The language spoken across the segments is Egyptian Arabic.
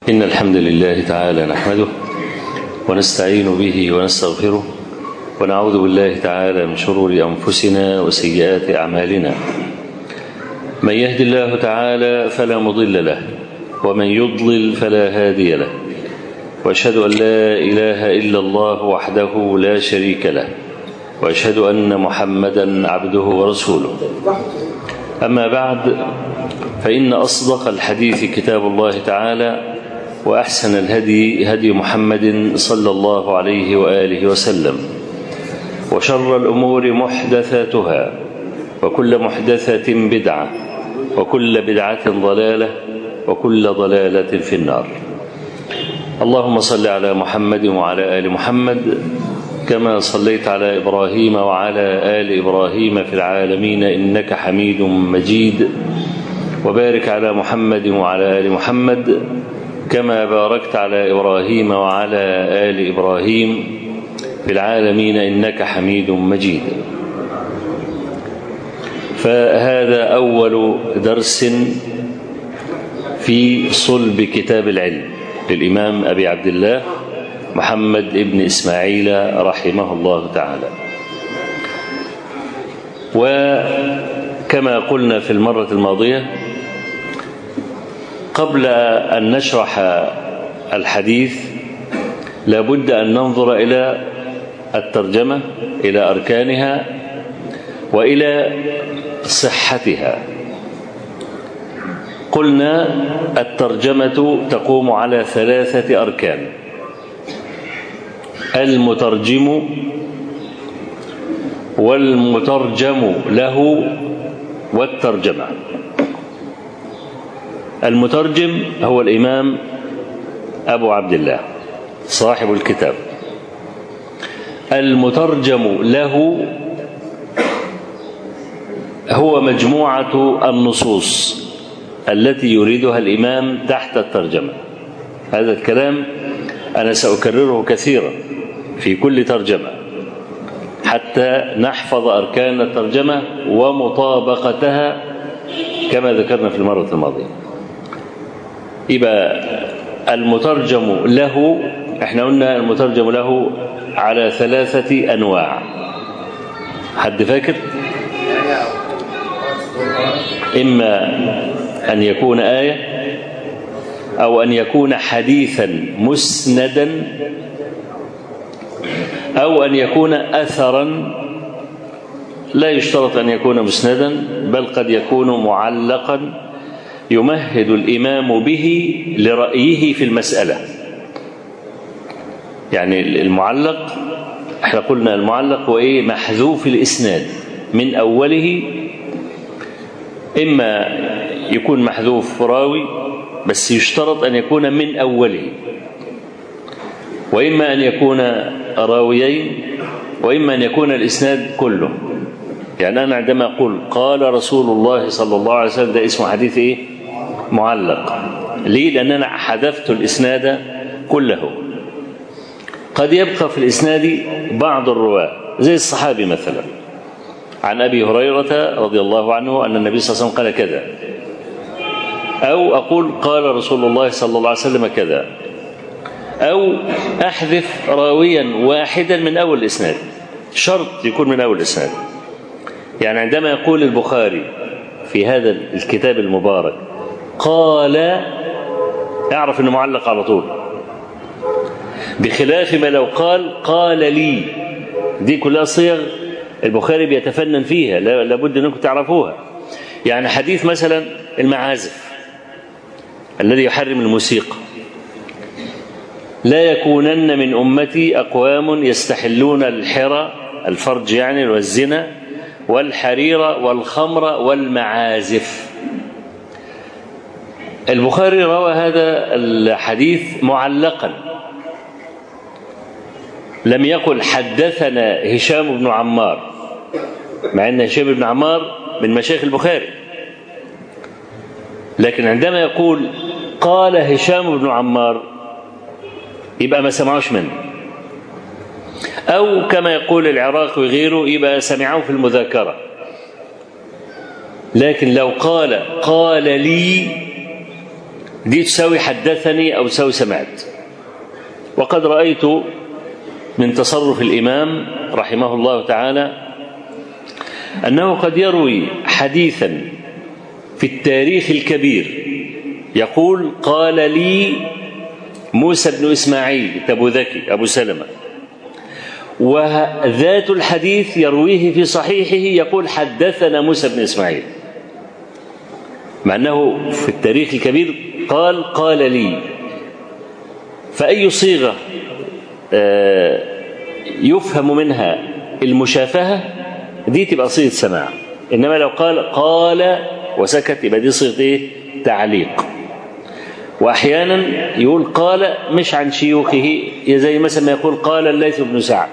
إن الحمد لله تعالى نحمده ونستعين به ونستغفره ونعوذ بالله تعالى من شرور أنفسنا وسيئات أعمالنا من يهد الله تعالى فلا مضل له ومن يضلل فلا هادي له وأشهد أن لا إله إلا الله وحده لا شريك له وأشهد أن محمدا عبده ورسوله أما بعد فإن أصدق الحديث كتاب الله تعالى وأحسن الهدي هدي محمد صلى الله عليه وآله وسلم وشر الأمور محدثاتها وكل محدثة بدعة وكل بدعة ضلالة وكل ضلالة في النار اللهم صل على محمد وعلى آل محمد كما صليت على إبراهيم وعلى آل إبراهيم في العالمين إنك حميد مجيد وبارك على محمد وعلى آل محمد كما باركت على إبراهيم وعلى آل إبراهيم في العالمين إنك حميد مجيد فهذا أول درس في صلب كتاب العلم للإمام أبي عبد الله محمد ابن إسماعيل رحمه الله تعالى وكما قلنا في المرة الماضية قبل أن نشرح الحديث لابد أن ننظر إلى الترجمة إلى أركانها وإلى صحتها قلنا الترجمة تقوم على ثلاثة أركان المترجم والمترجم له والترجمة المترجم هو الإمام أبو عبد الله صاحب الكتاب المترجم له هو مجموعة النصوص التي يريدها الإمام تحت الترجمة هذا الكلام أنا سأكرره كثيرا في كل ترجمة حتى نحفظ أركان الترجمة ومطابقتها كما ذكرنا في المرة الماضية يبقى المترجم له احنا قلنا المترجم له على ثلاثة أنواع حد فاكر إما أن يكون آية أو أن يكون حديثا مسندا أو أن يكون أثرا لا يشترط أن يكون مسندا بل قد يكون معلقا يمهد الإمام به لرأيه في المسألة يعني المعلق احنا قلنا المعلق هو ايه محذوف الإسناد من أوله إما يكون محذوف راوي بس يشترط أن يكون من أوله وإما أن يكون راويين وإما أن يكون الإسناد كله يعني أنا عندما أقول قال رسول الله صلى الله عليه وسلم ده اسمه حديث إيه معلق ليه لأن أنا حذفت الإسناد كله قد يبقى في الإسناد بعض الرواة زي الصحابي مثلا عن أبي هريرة رضي الله عنه أن النبي صلى الله عليه وسلم قال كذا أو أقول قال رسول الله صلى الله عليه وسلم كذا أو أحذف راويا واحدا من أول الإسناد شرط يكون من أول الإسناد يعني عندما يقول البخاري في هذا الكتاب المبارك قال اعرف انه معلق على طول بخلاف ما لو قال قال لي دي كلها صيغ البخاري بيتفنن فيها لابد انكم تعرفوها يعني حديث مثلا المعازف الذي يحرم الموسيقى لا يكونن من امتي اقوام يستحلون الحرى الفرج يعني والزنا والحرير والخمر والمعازف البخاري روى هذا الحديث معلقا لم يقل حدثنا هشام بن عمار مع ان هشام بن عمار من مشايخ البخاري لكن عندما يقول قال هشام بن عمار يبقى ما سمعوش منه أو كما يقول العراق وغيره يبقى سمعوه في المذاكرة لكن لو قال قال لي دي تساوي حدثني أو تساوي سمعت وقد رأيت من تصرف الإمام رحمه الله تعالى أنه قد يروي حديثا في التاريخ الكبير يقول قال لي موسى بن إسماعيل أبو ذكي أبو سلمة وذات الحديث يرويه في صحيحه يقول حدثنا موسى بن إسماعيل مع أنه في التاريخ الكبير قال قال لي فأي صيغة يفهم منها المشافهة دي تبقى صيغة سماع إنما لو قال قال وسكت يبقى دي صيغة إيه؟ تعليق وأحيانا يقول قال مش عن شيوخه زي مثلا ما يقول قال الليث بن سعد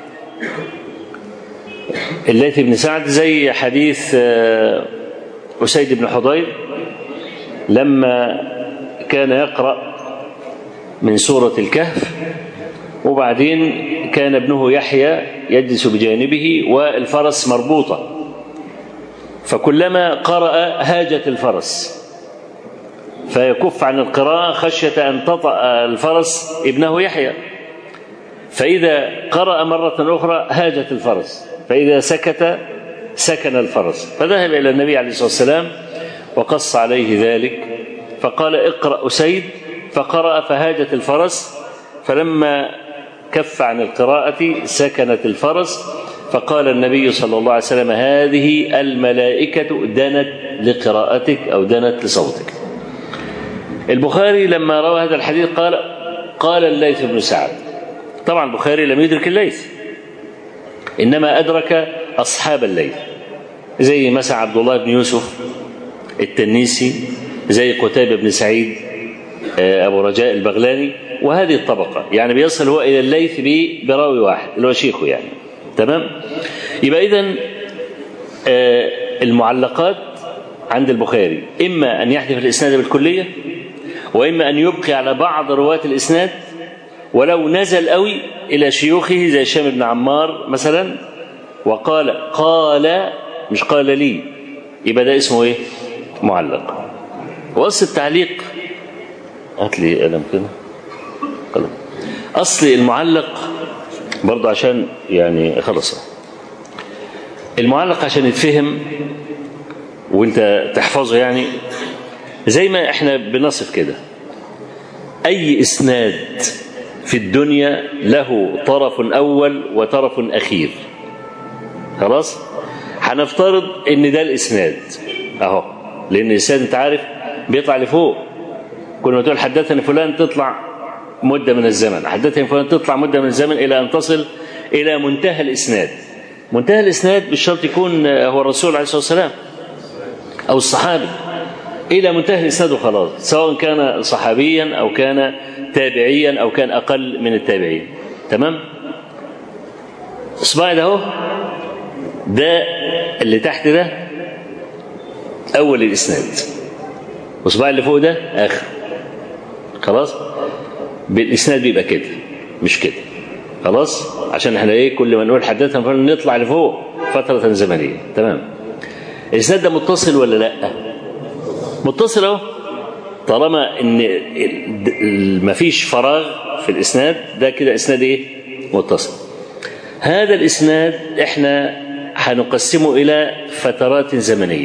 الليث بن سعد زي حديث أسيد بن حضير لما كان يقرأ من سورة الكهف وبعدين كان ابنه يحيى يجلس بجانبه والفرس مربوطة فكلما قرأ هاجت الفرس فيكف عن القراءة خشية أن تطأ الفرس ابنه يحيى فإذا قرأ مرة أخرى هاجت الفرس فإذا سكت سكن الفرس فذهب إلى النبي عليه الصلاة والسلام وقص عليه ذلك فقال اقرأ أسيد فقرأ فهاجت الفرس فلما كف عن القراءة سكنت الفرس فقال النبي صلى الله عليه وسلم هذه الملائكة دنت لقراءتك أو دنت لصوتك البخاري لما روى هذا الحديث قال قال الليث بن سعد طبعا البخاري لم يدرك الليث إنما أدرك أصحاب الليث زي مثلا عبد الله بن يوسف التنيسي زي قتيبة بن سعيد أبو رجاء البغلاني وهذه الطبقة يعني بيصل هو إلى الليث براوي واحد اللي هو شيخه يعني تمام يبقى إذن المعلقات عند البخاري إما أن يحذف الإسناد بالكلية وإما أن يبقي على بعض رواة الإسناد ولو نزل قوي إلى شيوخه زي هشام بن عمار مثلا وقال قال مش قال لي يبقى ده اسمه إيه معلق وأصل التعليق هات لي قلم كده قلم أصل المعلق برضه عشان يعني خلص المعلق عشان يتفهم وانت تحفظه يعني زي ما احنا بنصف كده اي اسناد في الدنيا له طرف اول وطرف اخير خلاص هنفترض ان ده الاسناد اهو لان الاسناد انت عارف بيطلع لفوق كل ما تقول حدثني فلان تطلع مده من الزمن حدثني فلان تطلع مده من الزمن الى ان تصل الى منتهى الاسناد منتهى الاسناد بالشرط يكون هو الرسول عليه الصلاه والسلام او الصحابي إلى منتهى الإسناد وخلاص سواء كان صحابيا أو كان تابعيا أو كان أقل من التابعين تمام إصبعي ده هو ده اللي تحت ده أول الإسناد وإصبعي اللي فوق ده آخر خلاص بالإسناد بيبقى كده مش كده خلاص عشان احنا ايه كل ما نقول حدثنا نطلع لفوق فترة زمنية تمام الإسناد ده متصل ولا لأ؟ متصل اهو طالما ان ما فيش فراغ في الاسناد ده كده اسناد ايه متصل هذا الاسناد احنا هنقسمه الى فترات زمنيه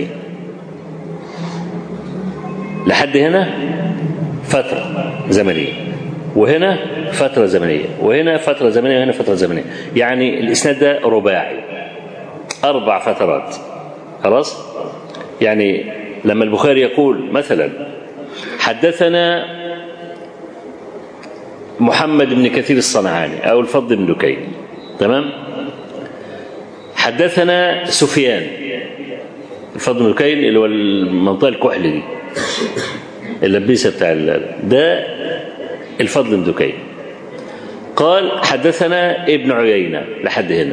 لحد هنا فتره زمنيه وهنا فتره زمنيه وهنا فتره زمنيه وهنا فتره زمنيه يعني الاسناد ده رباعي اربع فترات خلاص يعني لما البخاري يقول مثلا حدثنا محمد بن كثير الصنعاني أو الفضل بن دكين تمام حدثنا سفيان الفضل بن دكين اللي هو المنطقة الكحل دي اللبيسة بتاع ده الفضل بن دكين قال حدثنا ابن عيينة لحد هنا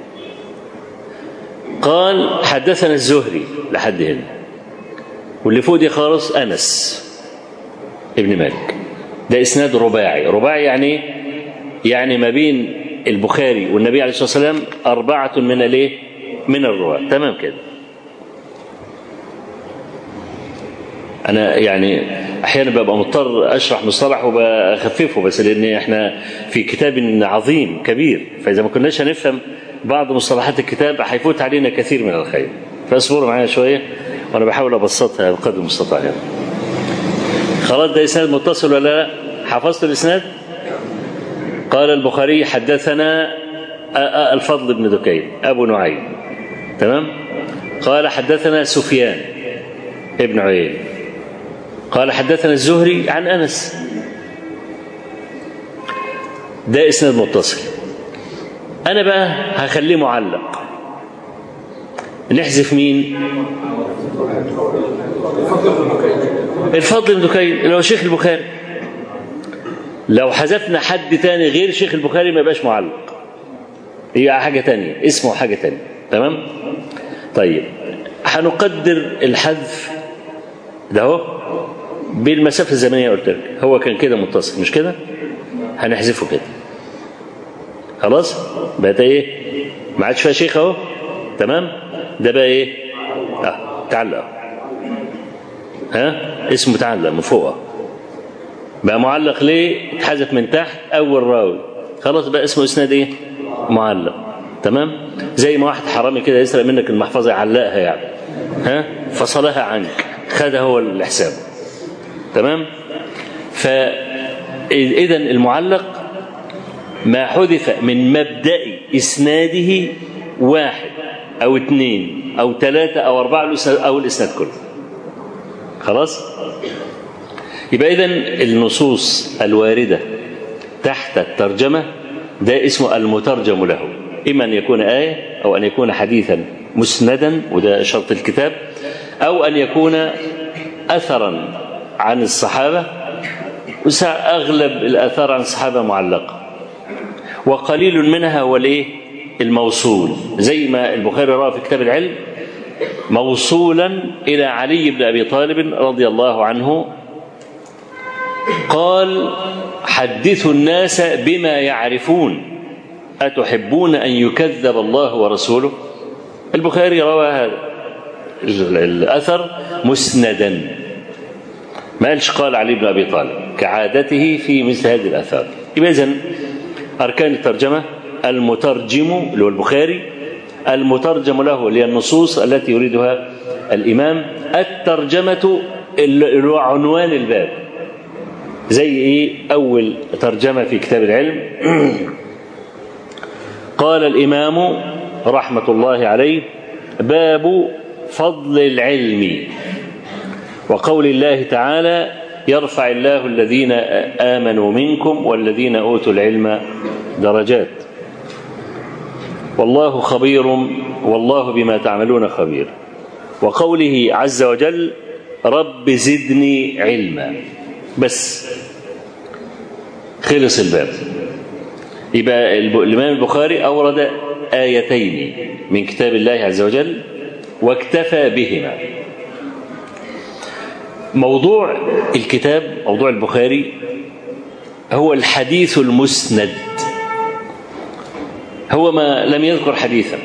قال حدثنا الزهري لحد هنا واللي فوق دي خالص أنس ابن مالك ده إسناد رباعي رباعي يعني يعني ما بين البخاري والنبي عليه الصلاة والسلام أربعة من الايه من الرواة تمام كده أنا يعني احيانا ببقى مضطر اشرح مصطلح وبخففه بس لان احنا في كتاب عظيم كبير فاذا ما كناش هنفهم بعض مصطلحات الكتاب هيفوت علينا كثير من الخير فاصبروا معايا شويه وانا بحاول ابسطها بقدر المستطاع يعني. خلاص ده اسناد متصل ولا لا حفظت الاسناد قال البخاري حدثنا الفضل بن دكين ابو نعيم تمام قال حدثنا سفيان ابن عيين قال حدثنا الزهري عن انس ده اسناد متصل انا بقى هخليه معلق نحذف مين الفضل بن دكين اللي هو شيخ البخاري لو حذفنا حد تاني غير شيخ البخاري ما يبقاش معلق هي حاجة تانية اسمه حاجة تانية تمام طيب هنقدر الحذف ده هو بالمسافة الزمنية قلت لك هو كان كده متصل مش كده هنحذفه كده خلاص بقت ايه ما عادش فيها شيخ اهو تمام ده بقى ايه اه تعلق ها اسمه تعلق من فوق بقى معلق ليه اتحذف من تحت اول راوي خلاص بقى اسمه اسناد ايه معلق تمام زي ما واحد حرامي كده يسرق منك المحفظه يعلقها يعني ها فصلها عنك خدها هو الحساب تمام فاذا المعلق ما حذف من مبدأ إسناده واحد أو اثنين أو ثلاثة أو أربعة أو الإسناد كله خلاص يبقى إذن النصوص الواردة تحت الترجمة ده اسمه المترجم له إما أن يكون آية أو أن يكون حديثا مسندا وده شرط الكتاب أو أن يكون أثرا عن الصحابة أغلب الآثار عن الصحابة معلقة وقليل منها هو الايه الموصول زي ما البخاري روى في كتاب العلم موصولا الى علي بن ابي طالب رضي الله عنه قال حدثوا الناس بما يعرفون اتحبون ان يكذب الله ورسوله البخاري روى هذا الاثر مسندا ما قالش قال علي بن ابي طالب كعادته في مثل هذه الاثار يبقى اذا أركان الترجمة المترجم اللي هو البخاري المترجم له اللي هي النصوص التي يريدها الإمام الترجمة اللي هو عنوان الباب زي إيه أول ترجمة في كتاب العلم قال الإمام رحمة الله عليه باب فضل العلم وقول الله تعالى يرفع الله الذين آمنوا منكم والذين أوتوا العلم درجات والله خبير والله بما تعملون خبير وقوله عز وجل رب زدني علما بس خلص الباب يبقى الإمام البخاري أورد آيتين من كتاب الله عز وجل واكتفى بهما موضوع الكتاب موضوع البخاري هو الحديث المسند هو ما لم يذكر حديثا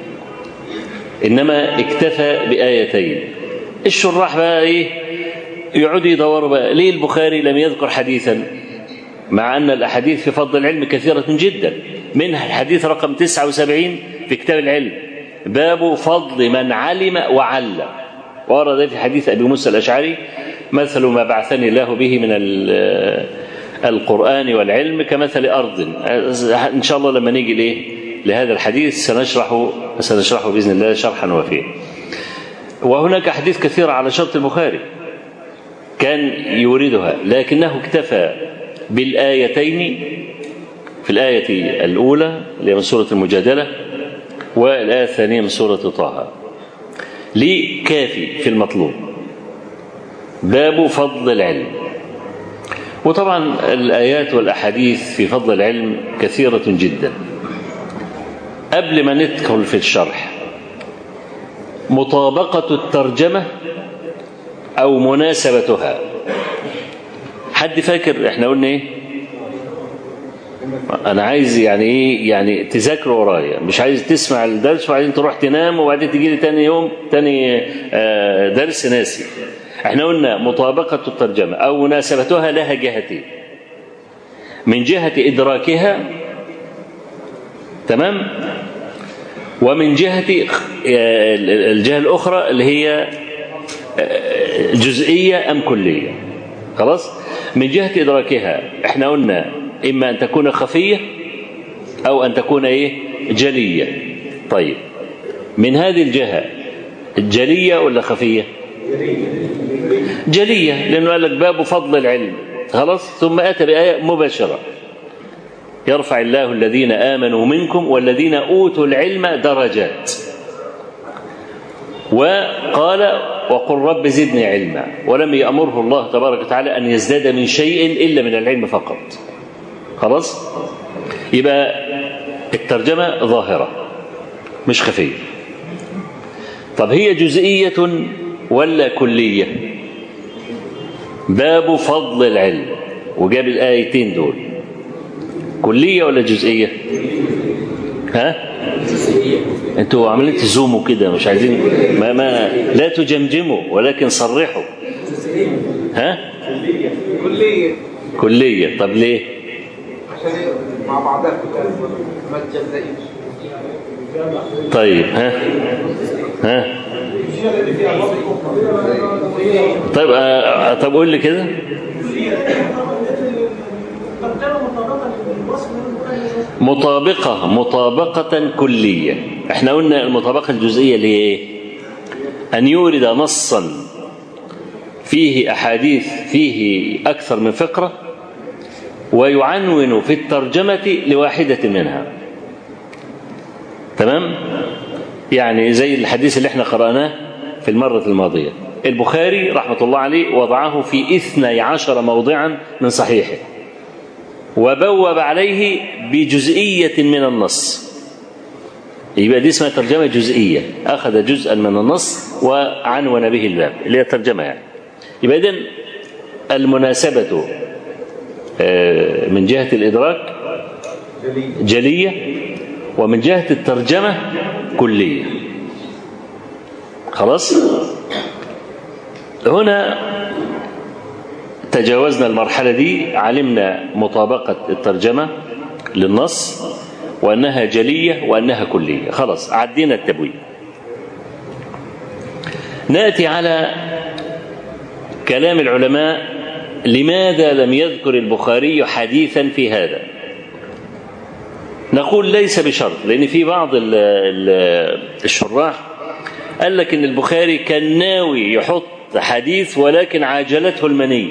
إنما اكتفى بآيتين الشراح بقى إيه يقعدوا يدوروا بقى ليه البخاري لم يذكر حديثا مع أن الأحاديث في فضل العلم كثيرة جدا منها الحديث رقم 79 في كتاب العلم باب فضل من علم وعلم ورد في حديث أبي موسى الأشعري مثل ما بعثني الله به من القرآن والعلم كمثل أرض إن شاء الله لما نيجي ليه لهذا الحديث سنشرحه سنشرحه بإذن الله شرحا وفيه وهناك أحاديث كثيرة على شرط البخاري كان يوردها لكنه اكتفى بالآيتين في الآية الأولى اللي من سورة المجادلة والآية الثانية من سورة طه ليه كافي في المطلوب باب فضل العلم وطبعا الآيات والأحاديث في فضل العلم كثيرة جدا قبل ما ندخل في الشرح مطابقة الترجمة أو مناسبتها حد فاكر احنا قلنا ايه انا عايز يعني ايه يعني تذاكر ورايا مش عايز تسمع الدرس وبعدين تروح تنام وبعدين تجي لي تاني يوم تاني درس ناسي احنا قلنا مطابقة الترجمة أو مناسبتها لها جهتين من جهة إدراكها تمام ومن جهة الجهة الأخرى اللي هي جزئية أم كلية خلاص من جهة إدراكها احنا قلنا إما أن تكون خفية أو أن تكون إيه جلية طيب من هذه الجهة جلية ولا خفية جلية لأنه قال لك باب فضل العلم خلاص ثم أتى بآية مباشرة يرفع الله الذين آمنوا منكم والذين أوتوا العلم درجات وقال وقل رب زدني علما ولم يأمره الله تبارك وتعالى أن يزداد من شيء إلا من العلم فقط خلاص يبقى الترجمة ظاهرة مش خفية طب هي جزئية ولا كلية باب فضل العلم وجاب الآيتين دول كلية ولا جزئية ها انتوا عمالين تزوموا كده مش عايزين ما, ما لا تجمجموا ولكن صرحوا ها كلية كلية طب ليه عشان مع بعضها ما تجزئيش طيب ها ها طيب آه طب قول لي كده مطابقة مطابقة كلية احنا قلنا المطابقة الجزئية اللي هي ايه أن يورد نصا فيه أحاديث فيه أكثر من فقرة ويعنون في الترجمة لواحدة منها تمام يعني زي الحديث اللي احنا قرأناه في المرة الماضية البخاري رحمة الله عليه وضعه في اثني عشر موضعا من صحيحه وبوب عليه بجزئية من النص يبقى دي اسمها ترجمة جزئية أخذ جزءا من النص وعنون به الباب اللي هي ترجمة يعني يبقى إذن المناسبة من جهة الإدراك جلية ومن جهة الترجمة كلية خلاص هنا تجاوزنا المرحلة دي علمنا مطابقة الترجمة للنص وأنها جلية وأنها كلية خلاص عدينا التبويب نأتي على كلام العلماء لماذا لم يذكر البخاري حديثا في هذا نقول ليس بشرط لأن في بعض ال ال الشراح قال لك إن البخاري كان ناوي يحط حديث ولكن عاجلته المني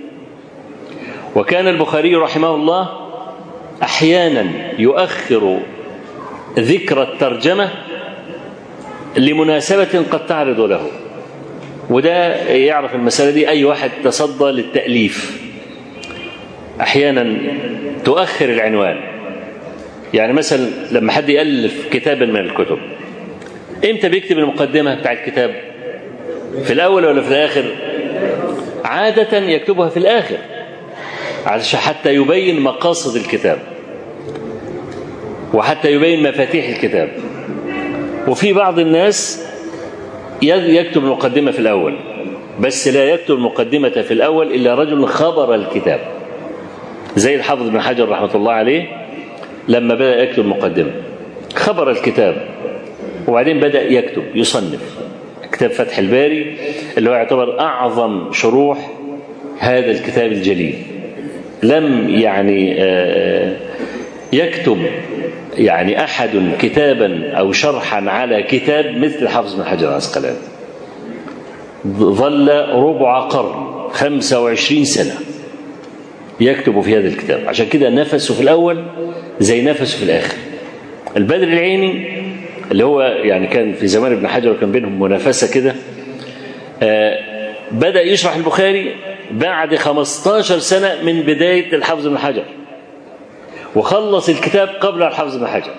وكان البخاري رحمه الله أحيانا يؤخر ذكر الترجمة لمناسبة قد تعرض له وده يعرف المسألة دي أي واحد تصدى للتأليف أحيانا تؤخر العنوان يعني مثلا لما حد يألف كتابا من الكتب امتى بيكتب المقدمة بتاع الكتاب في الأول ولا في الآخر عادة يكتبها في الآخر عشان حتى يبين مقاصد الكتاب وحتى يبين مفاتيح الكتاب وفي بعض الناس يكتب المقدمة في الأول بس لا يكتب المقدمة في الأول إلا رجل خبر الكتاب زي الحافظ بن حجر رحمة الله عليه لما بدأ يكتب مقدمة خبر الكتاب وبعدين بدأ يكتب يصنف كتاب فتح الباري اللي هو يعتبر أعظم شروح هذا الكتاب الجليل لم يعني يكتب يعني أحد كتابا أو شرحا على كتاب مثل حافظ بن حجر العسقلاني ظل ربع قرن خمسة وعشرين سنة يكتب في هذا الكتاب عشان كده نفسه في الأول زي نفسه في الآخر البدر العيني اللي هو يعني كان في زمان ابن حجر وكان بينهم منافسة كده بدأ يشرح البخاري بعد 15 سنة من بداية الحافظ بن حجر وخلص الكتاب قبل الحافظ بن حجر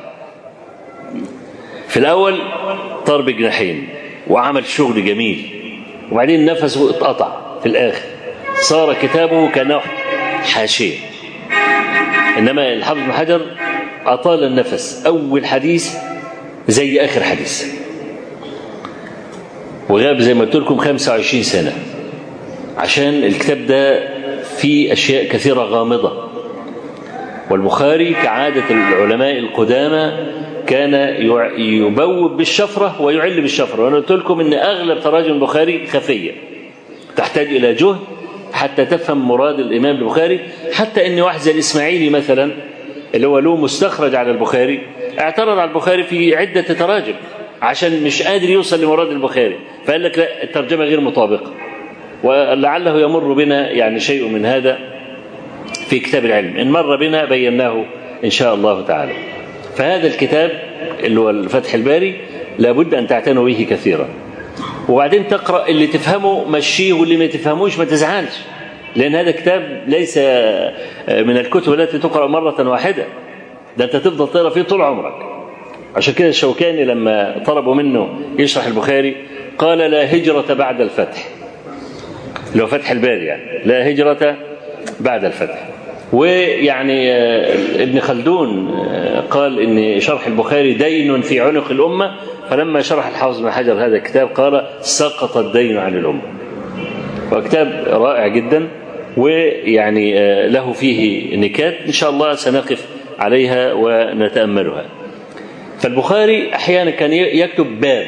في الأول طار بجناحين وعمل شغل جميل وبعدين نفسه اتقطع في الآخر صار كتابه كنوع حاشية إنما الحافظ بن حجر أطال النفس أول حديث زي آخر حديث وغاب زي ما قلت لكم 25 سنة عشان الكتاب ده فيه أشياء كثيرة غامضة والبخاري كعادة العلماء القدامى كان يبوب بالشفرة ويعل بالشفرة وأنا قلت لكم أن أغلب تراجم البخاري خفية تحتاج إلى جهد حتى تفهم مراد الإمام البخاري حتى أن واحد زي الإسماعيلي مثلا اللي هو له مستخرج على البخاري اعترض على البخاري في عدة تراجم عشان مش قادر يوصل لمراد البخاري فقال لك لا الترجمة غير مطابقة ولعله يمر بنا يعني شيء من هذا في كتاب العلم إن مر بنا بيناه إن شاء الله تعالى فهذا الكتاب اللي هو الفتح الباري لابد أن تعتنوا به كثيرا وبعدين تقرأ اللي تفهمه مشيه واللي ما تفهموش ما تزعلش لأن هذا كتاب ليس من الكتب التي تقرأ مرة واحدة ده أنت تفضل تقرأ فيه طول عمرك عشان كده الشوكاني لما طلبوا منه يشرح البخاري قال لا هجرة بعد الفتح اللي هو فتح الباري يعني لا هجرة بعد الفتح ويعني ابن خلدون قال ان شرح البخاري دين في عنق الامه فلما شرح الحافظ بن حجر هذا الكتاب قال سقط الدين عن الامه وكتاب رائع جدا ويعني له فيه نكات ان شاء الله سنقف عليها ونتاملها فالبخاري احيانا كان يكتب باب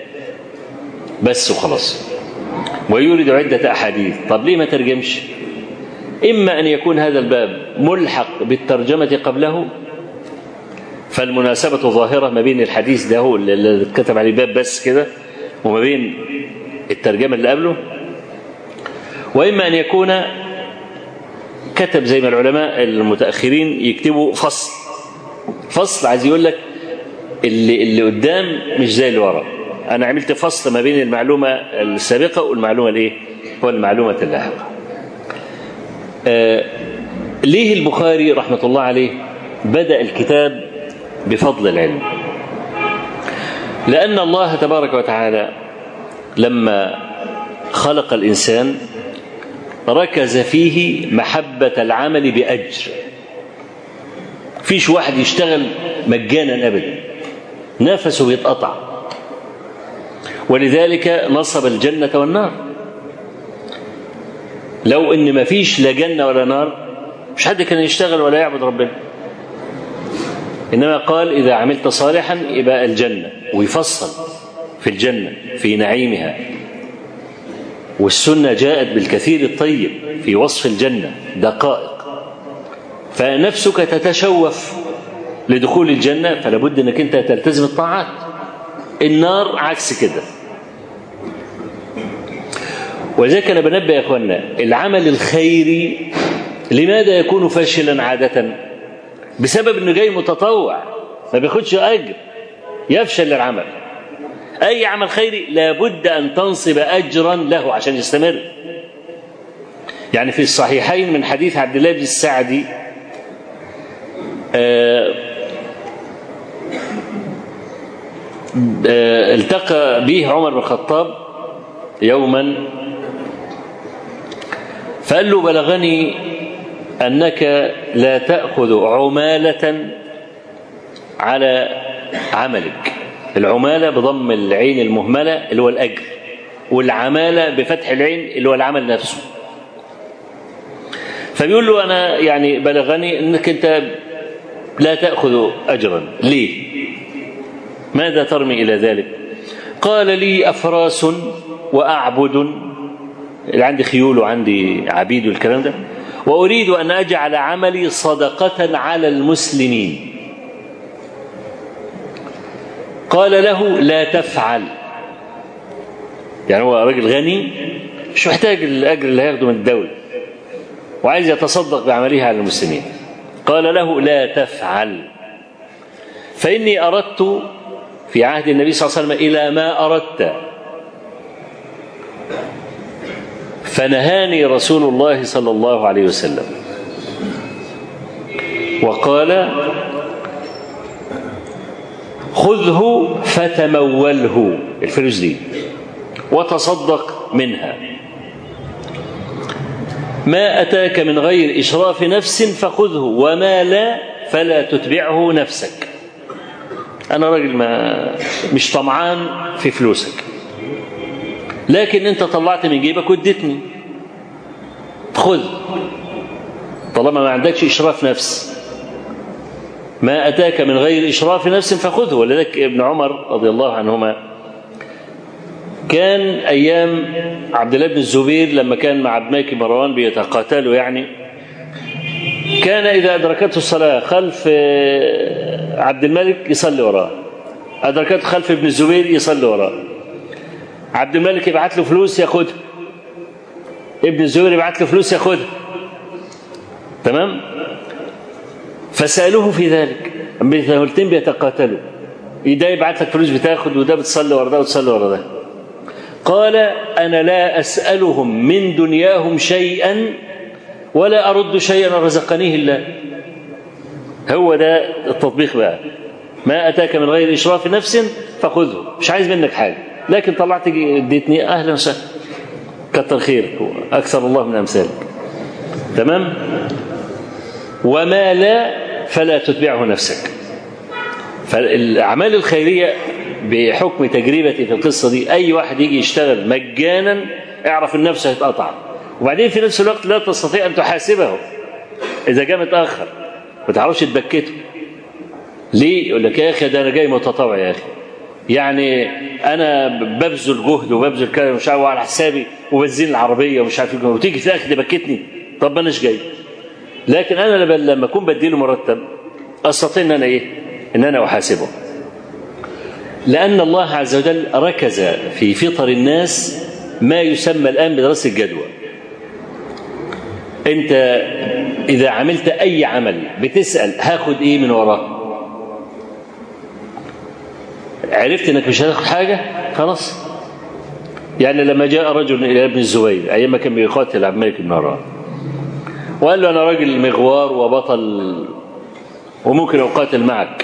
بس وخلاص ويورد عده احاديث طب ليه ما ترجمش إما أن يكون هذا الباب ملحق بالترجمة قبله فالمناسبة ظاهرة ما بين الحديث ده اللي اتكتب عليه باب بس كده وما بين الترجمة اللي قبله وإما أن يكون كتب زي ما العلماء المتأخرين يكتبوا فصل فصل عايز يقول لك اللي, اللي قدام مش زي اللي ورا أنا عملت فصل ما بين المعلومة السابقة والمعلومة الإيه؟ والمعلومة اللاحقة آه ليه البخاري رحمة الله عليه بدأ الكتاب بفضل العلم لأن الله تبارك وتعالى لما خلق الإنسان ركز فيه محبة العمل بأجر فيش واحد يشتغل مجانا أبدا نفسه بيتقطع ولذلك نصب الجنة والنار لو ان ما فيش لا جنه ولا نار مش حد كان يشتغل ولا يعبد ربنا انما قال اذا عملت صالحا يبقى الجنه ويفصل في الجنه في نعيمها والسنه جاءت بالكثير الطيب في وصف الجنه دقائق فنفسك تتشوف لدخول الجنه فلا بد انك انت تلتزم الطاعات النار عكس كده ولذلك انا بنبه يا اخوانا العمل الخيري لماذا يكون فاشلا عاده بسبب انه جاي متطوع ما بياخدش اجر يفشل العمل اي عمل خيري لابد ان تنصب اجرا له عشان يستمر يعني في الصحيحين من حديث عبد الله بن السعدي آه آه التقى به عمر بن الخطاب يوما فقال له بلغني أنك لا تأخذ عمالة على عملك العمالة بضم العين المهملة اللي هو الأجر والعمالة بفتح العين اللي هو العمل نفسه فبيقول له أنا يعني بلغني أنك أنت لا تأخذ أجرا ليه ماذا ترمي إلى ذلك قال لي أفراس وأعبد اللي عندي خيول وعندي عبيد والكلام ده وأريد أن أجعل عملي صدقة على المسلمين قال له لا تفعل يعني هو راجل غني مش محتاج الأجر اللي هياخده من الدولة وعايز يتصدق بعملها على المسلمين قال له لا تفعل فإني أردت في عهد النبي صلى الله عليه وسلم إلى ما أردت فنهاني رسول الله صلى الله عليه وسلم وقال خذه فتموله الفلوس دي وتصدق منها ما أتاك من غير إشراف نفس فخذه وما لا فلا تتبعه نفسك أنا راجل ما مش طمعان في فلوسك لكن أنت طلعت من جيبك واديتني خذ طالما ما عندكش إشراف نفس ما أتاك من غير إشراف نفس فخذه ولذلك ابن عمر رضي الله عنهما كان أيام عبد الله بن الزبير لما كان مع ابنك مروان بيتقاتلوا يعني كان إذا أدركته الصلاة خلف عبد الملك يصلي وراه أدركته خلف ابن الزبير يصلي وراه عبد الملك يبعت له فلوس ياخدها ابن الزبير يبعت له فلوس ياخدها تمام فسألوه في ذلك الاثنين بيتقاتلوا ده يبعت لك فلوس بتاخد وده بتصلي ورا ده وتصلي ورا ده قال أنا لا أسألهم من دنياهم شيئا ولا أرد شيئا رزقنيه الله هو ده التطبيق بقى ما أتاك من غير إشراف نفس فخذه مش عايز منك حاجة لكن طلعت اديتني أهلا وسهلا كتر خيرك أكثر الله من أمثالك تمام وما لا فلا تتبعه نفسك فالأعمال الخيرية بحكم تجربتي في القصة دي أي واحد يجي يشتغل مجانا اعرف ان نفسه هيتقطع وبعدين في نفس الوقت لا تستطيع أن تحاسبه إذا جاء متأخر ما تعرفش تبكته ليه؟ يقول لك يا أخي ده أنا جاي متطوع يا أخي يعني أنا ببذل جهد وببذل كلام مش عارف على حسابي وبنزين العربية ومش عارف وتيجي في الآخر بكتني طب ما أناش جاي لكن أنا لما أكون بديله مرتب أستطيع أن أنا إيه؟ أن أنا أحاسبه لأن الله عز وجل ركز في فطر الناس ما يسمى الآن بدراسة الجدوى أنت إذا عملت أي عمل بتسأل هاخد إيه من وراه عرفت انك مش هتاخد حاجه خلاص يعني لما جاء رجل الى ابن الزبير ايام ما كان بيقاتل عبد الملك بن مروان وقال له انا راجل مغوار وبطل وممكن اقاتل معك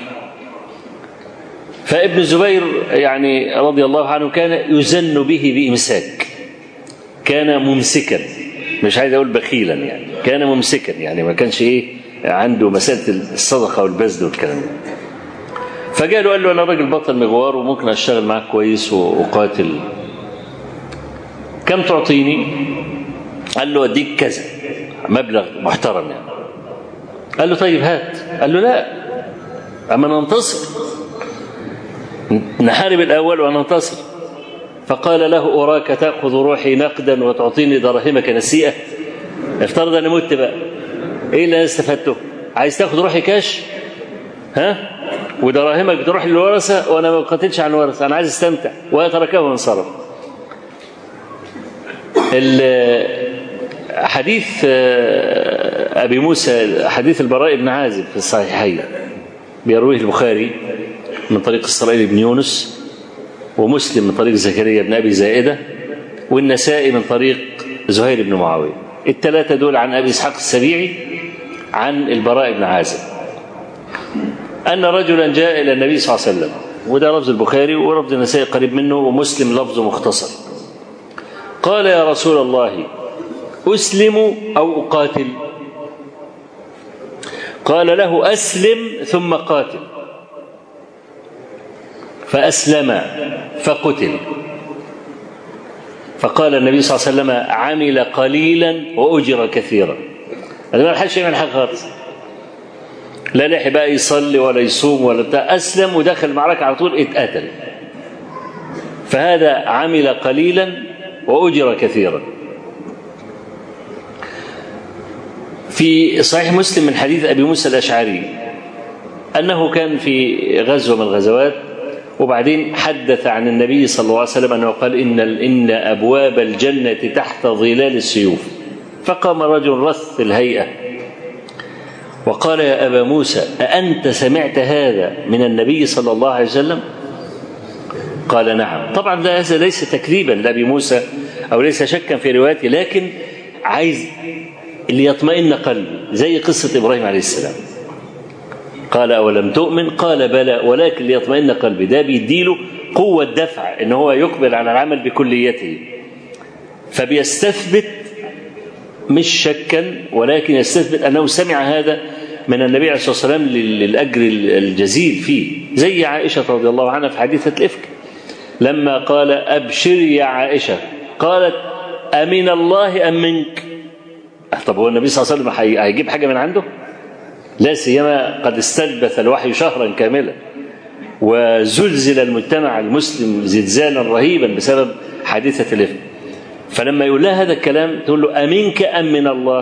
فابن الزبير يعني رضي الله عنه كان يزن به بامساك كان ممسكا مش عايز اقول بخيلا يعني كان ممسكا يعني ما كانش ايه عنده مساله الصدقه والبذل والكلام ده فجاء له قال له انا راجل بطل مغوار وممكن اشتغل معاك كويس واقاتل كم تعطيني قال له اديك كذا مبلغ محترم يعني قال له طيب هات قال له لا اما ننتصر نحارب الاول وننتصر فقال له اراك تاخذ روحي نقدا وتعطيني دراهمك نسيئه افترض انا مت بقى ايه اللي انا استفدته عايز تاخذ روحي كاش ها ودراهمك تروح للورثه وانا ما بقاتلش عن الورثه انا عايز استمتع وتركه وانصرف حديث ابي موسى حديث البراء بن عازب في الصحيحين بيرويه البخاري من طريق اسرائيل بن يونس ومسلم من طريق زكريا بن ابي زائده والنسائي من طريق زهير بن معاويه الثلاثه دول عن ابي اسحاق السبيعي عن البراء بن عازب أن رجلا جاء إلى النبي صلى الله عليه وسلم وده لفظ البخاري ولفظ النسائي قريب منه ومسلم لفظه مختصر قال يا رسول الله أسلم أو أقاتل قال له أسلم ثم قاتل فأسلم فقتل فقال النبي صلى الله عليه وسلم عمل قليلا وأجر كثيرا هذا ما لحقش يعمل حاجة خالص لا لحق بقى يصلي ولا يصوم ولا بتاع أسلم ودخل المعركة على طول اتقتل فهذا عمل قليلا وأجر كثيرا في صحيح مسلم من حديث أبي موسى الأشعري أنه كان في غزوة من الغزوات وبعدين حدث عن النبي صلى الله عليه وسلم أنه قال إن, إن أبواب الجنة تحت ظلال السيوف فقام رجل رث الهيئة وقال يا أبا موسى أأنت سمعت هذا من النبي صلى الله عليه وسلم قال نعم طبعا ده هذا ليس تكذيبا لأبي موسى أو ليس شكا في روايته لكن عايز ليطمئن قلبي زي قصة إبراهيم عليه السلام قال أولم تؤمن قال بلى ولكن ليطمئن قلبي ده بيديله قوة دفع إن هو يقبل على العمل بكليته فبيستثبت مش شكا ولكن يستثبت أنه سمع هذا من النبي عليه الصلاة والسلام للأجر الجزيل فيه زي عائشة رضي الله عنها في حديثة الإفك لما قال أبشري يا عائشة قالت أمن الله أم منك طب هو النبي صلى الله عليه وسلم هي- هيجيب حاجة من عنده لا سيما قد استلبث الوحي شهرا كاملا وزلزل المجتمع المسلم زلزالا رهيبا بسبب حادثة الإفك فلما يقول لها هذا الكلام تقول له أمنك أم من الله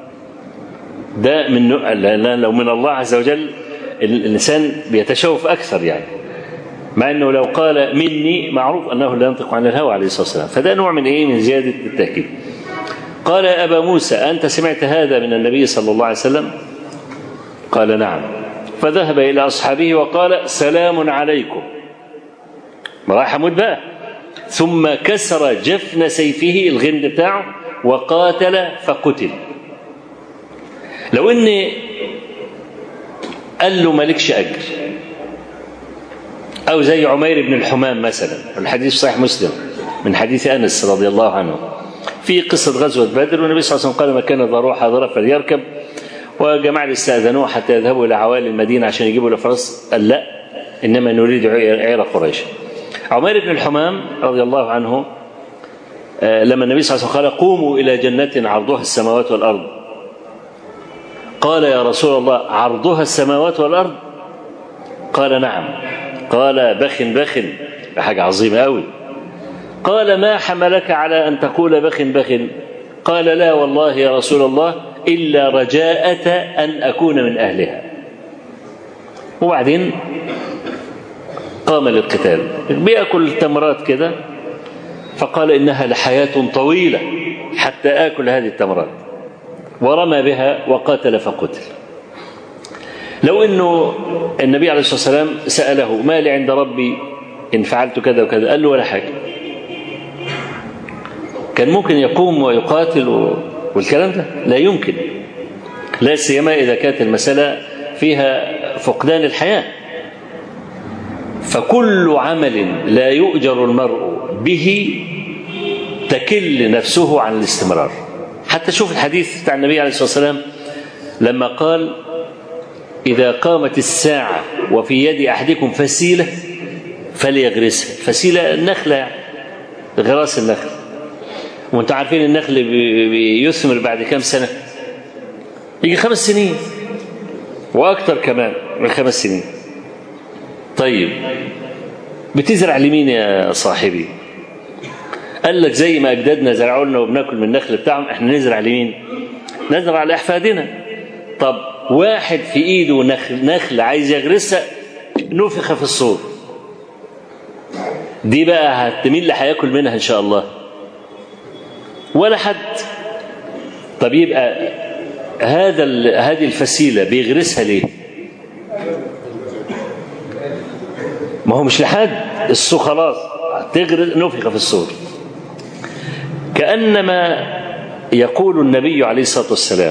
ده من نوع- لأن لو من الله عز وجل ال- الإنسان بيتشوف أكثر يعني مع أنه لو قال مني معروف أنه لا ينطق عن الهوى عليه الصلاة والسلام فده نوع من إيه من زيادة التأكيد قال يا أبا موسى أنت سمعت هذا من النبي صلى الله عليه وسلم قال نعم فذهب إلى أصحابه وقال سلام عليكم ما راح يموت بقى ثم كسر جفن سيفه الغند بتاعه وقاتل فقتل لو ان قال له مالكش اجر او زي عمير بن الحمام مثلا الحديث صحيح مسلم من حديث انس رضي الله عنه في قصه غزوه بدر والنبي صلى الله عليه وسلم قال من كان ذا روح حاضره فليركب وجماعه استاذنوه حتى يذهبوا الى عوالي المدينه عشان يجيبوا له فرس قال لا انما نريد عير عير قريش عمير بن الحمام رضي الله عنه آه، لما النبي صلى الله عليه وسلم قال قوموا الى جنه عرضها السماوات والارض قال يا رسول الله عرضها السماوات والارض قال نعم قال بخ بخ حاجه عظيمه قوي قال ما حملك على ان تقول بخ بخ قال لا والله يا رسول الله الا رجاءه ان اكون من اهلها وبعدين قام للقتال بياكل تمرات كده فقال انها لحياه طويله حتى اكل هذه التمرات ورمى بها وقاتل فقتل لو انه النبي عليه الصلاه والسلام ساله ما لي عند ربي ان فعلت كذا وكذا قال له ولا حاجه كان ممكن يقوم ويقاتل و... والكلام ده لا يمكن لا سيما اذا كانت المساله فيها فقدان الحياه فكل عمل لا يؤجر المرء به تكل نفسه عن الاستمرار حتى شوف الحديث بتاع النبي عليه الصلاه والسلام لما قال اذا قامت الساعه وفي يد احدكم فسيله فليغرسها فسيله النخله يعني غراس النخل وانتم عارفين النخل بي- بيثمر بعد كام سنه يجي خمس سنين واكثر كمان من خمس سنين طيب بتزرع لمين يا صاحبي قال لك زي ما اجدادنا زرعوا لنا وبناكل من النخل بتاعهم احنا نزرع لمين نزرع لاحفادنا طب واحد في ايده نخل نخل عايز يغرسها نفخ في الصور دي بقى هت مين اللي هياكل منها ان شاء الله ولا حد طب يبقى هذا ال- هذه الفسيله بيغرسها ليه ما هو مش لحد السو خلاص تغرس نفخ في الصور كأنما يقول النبي عليه الصلاة والسلام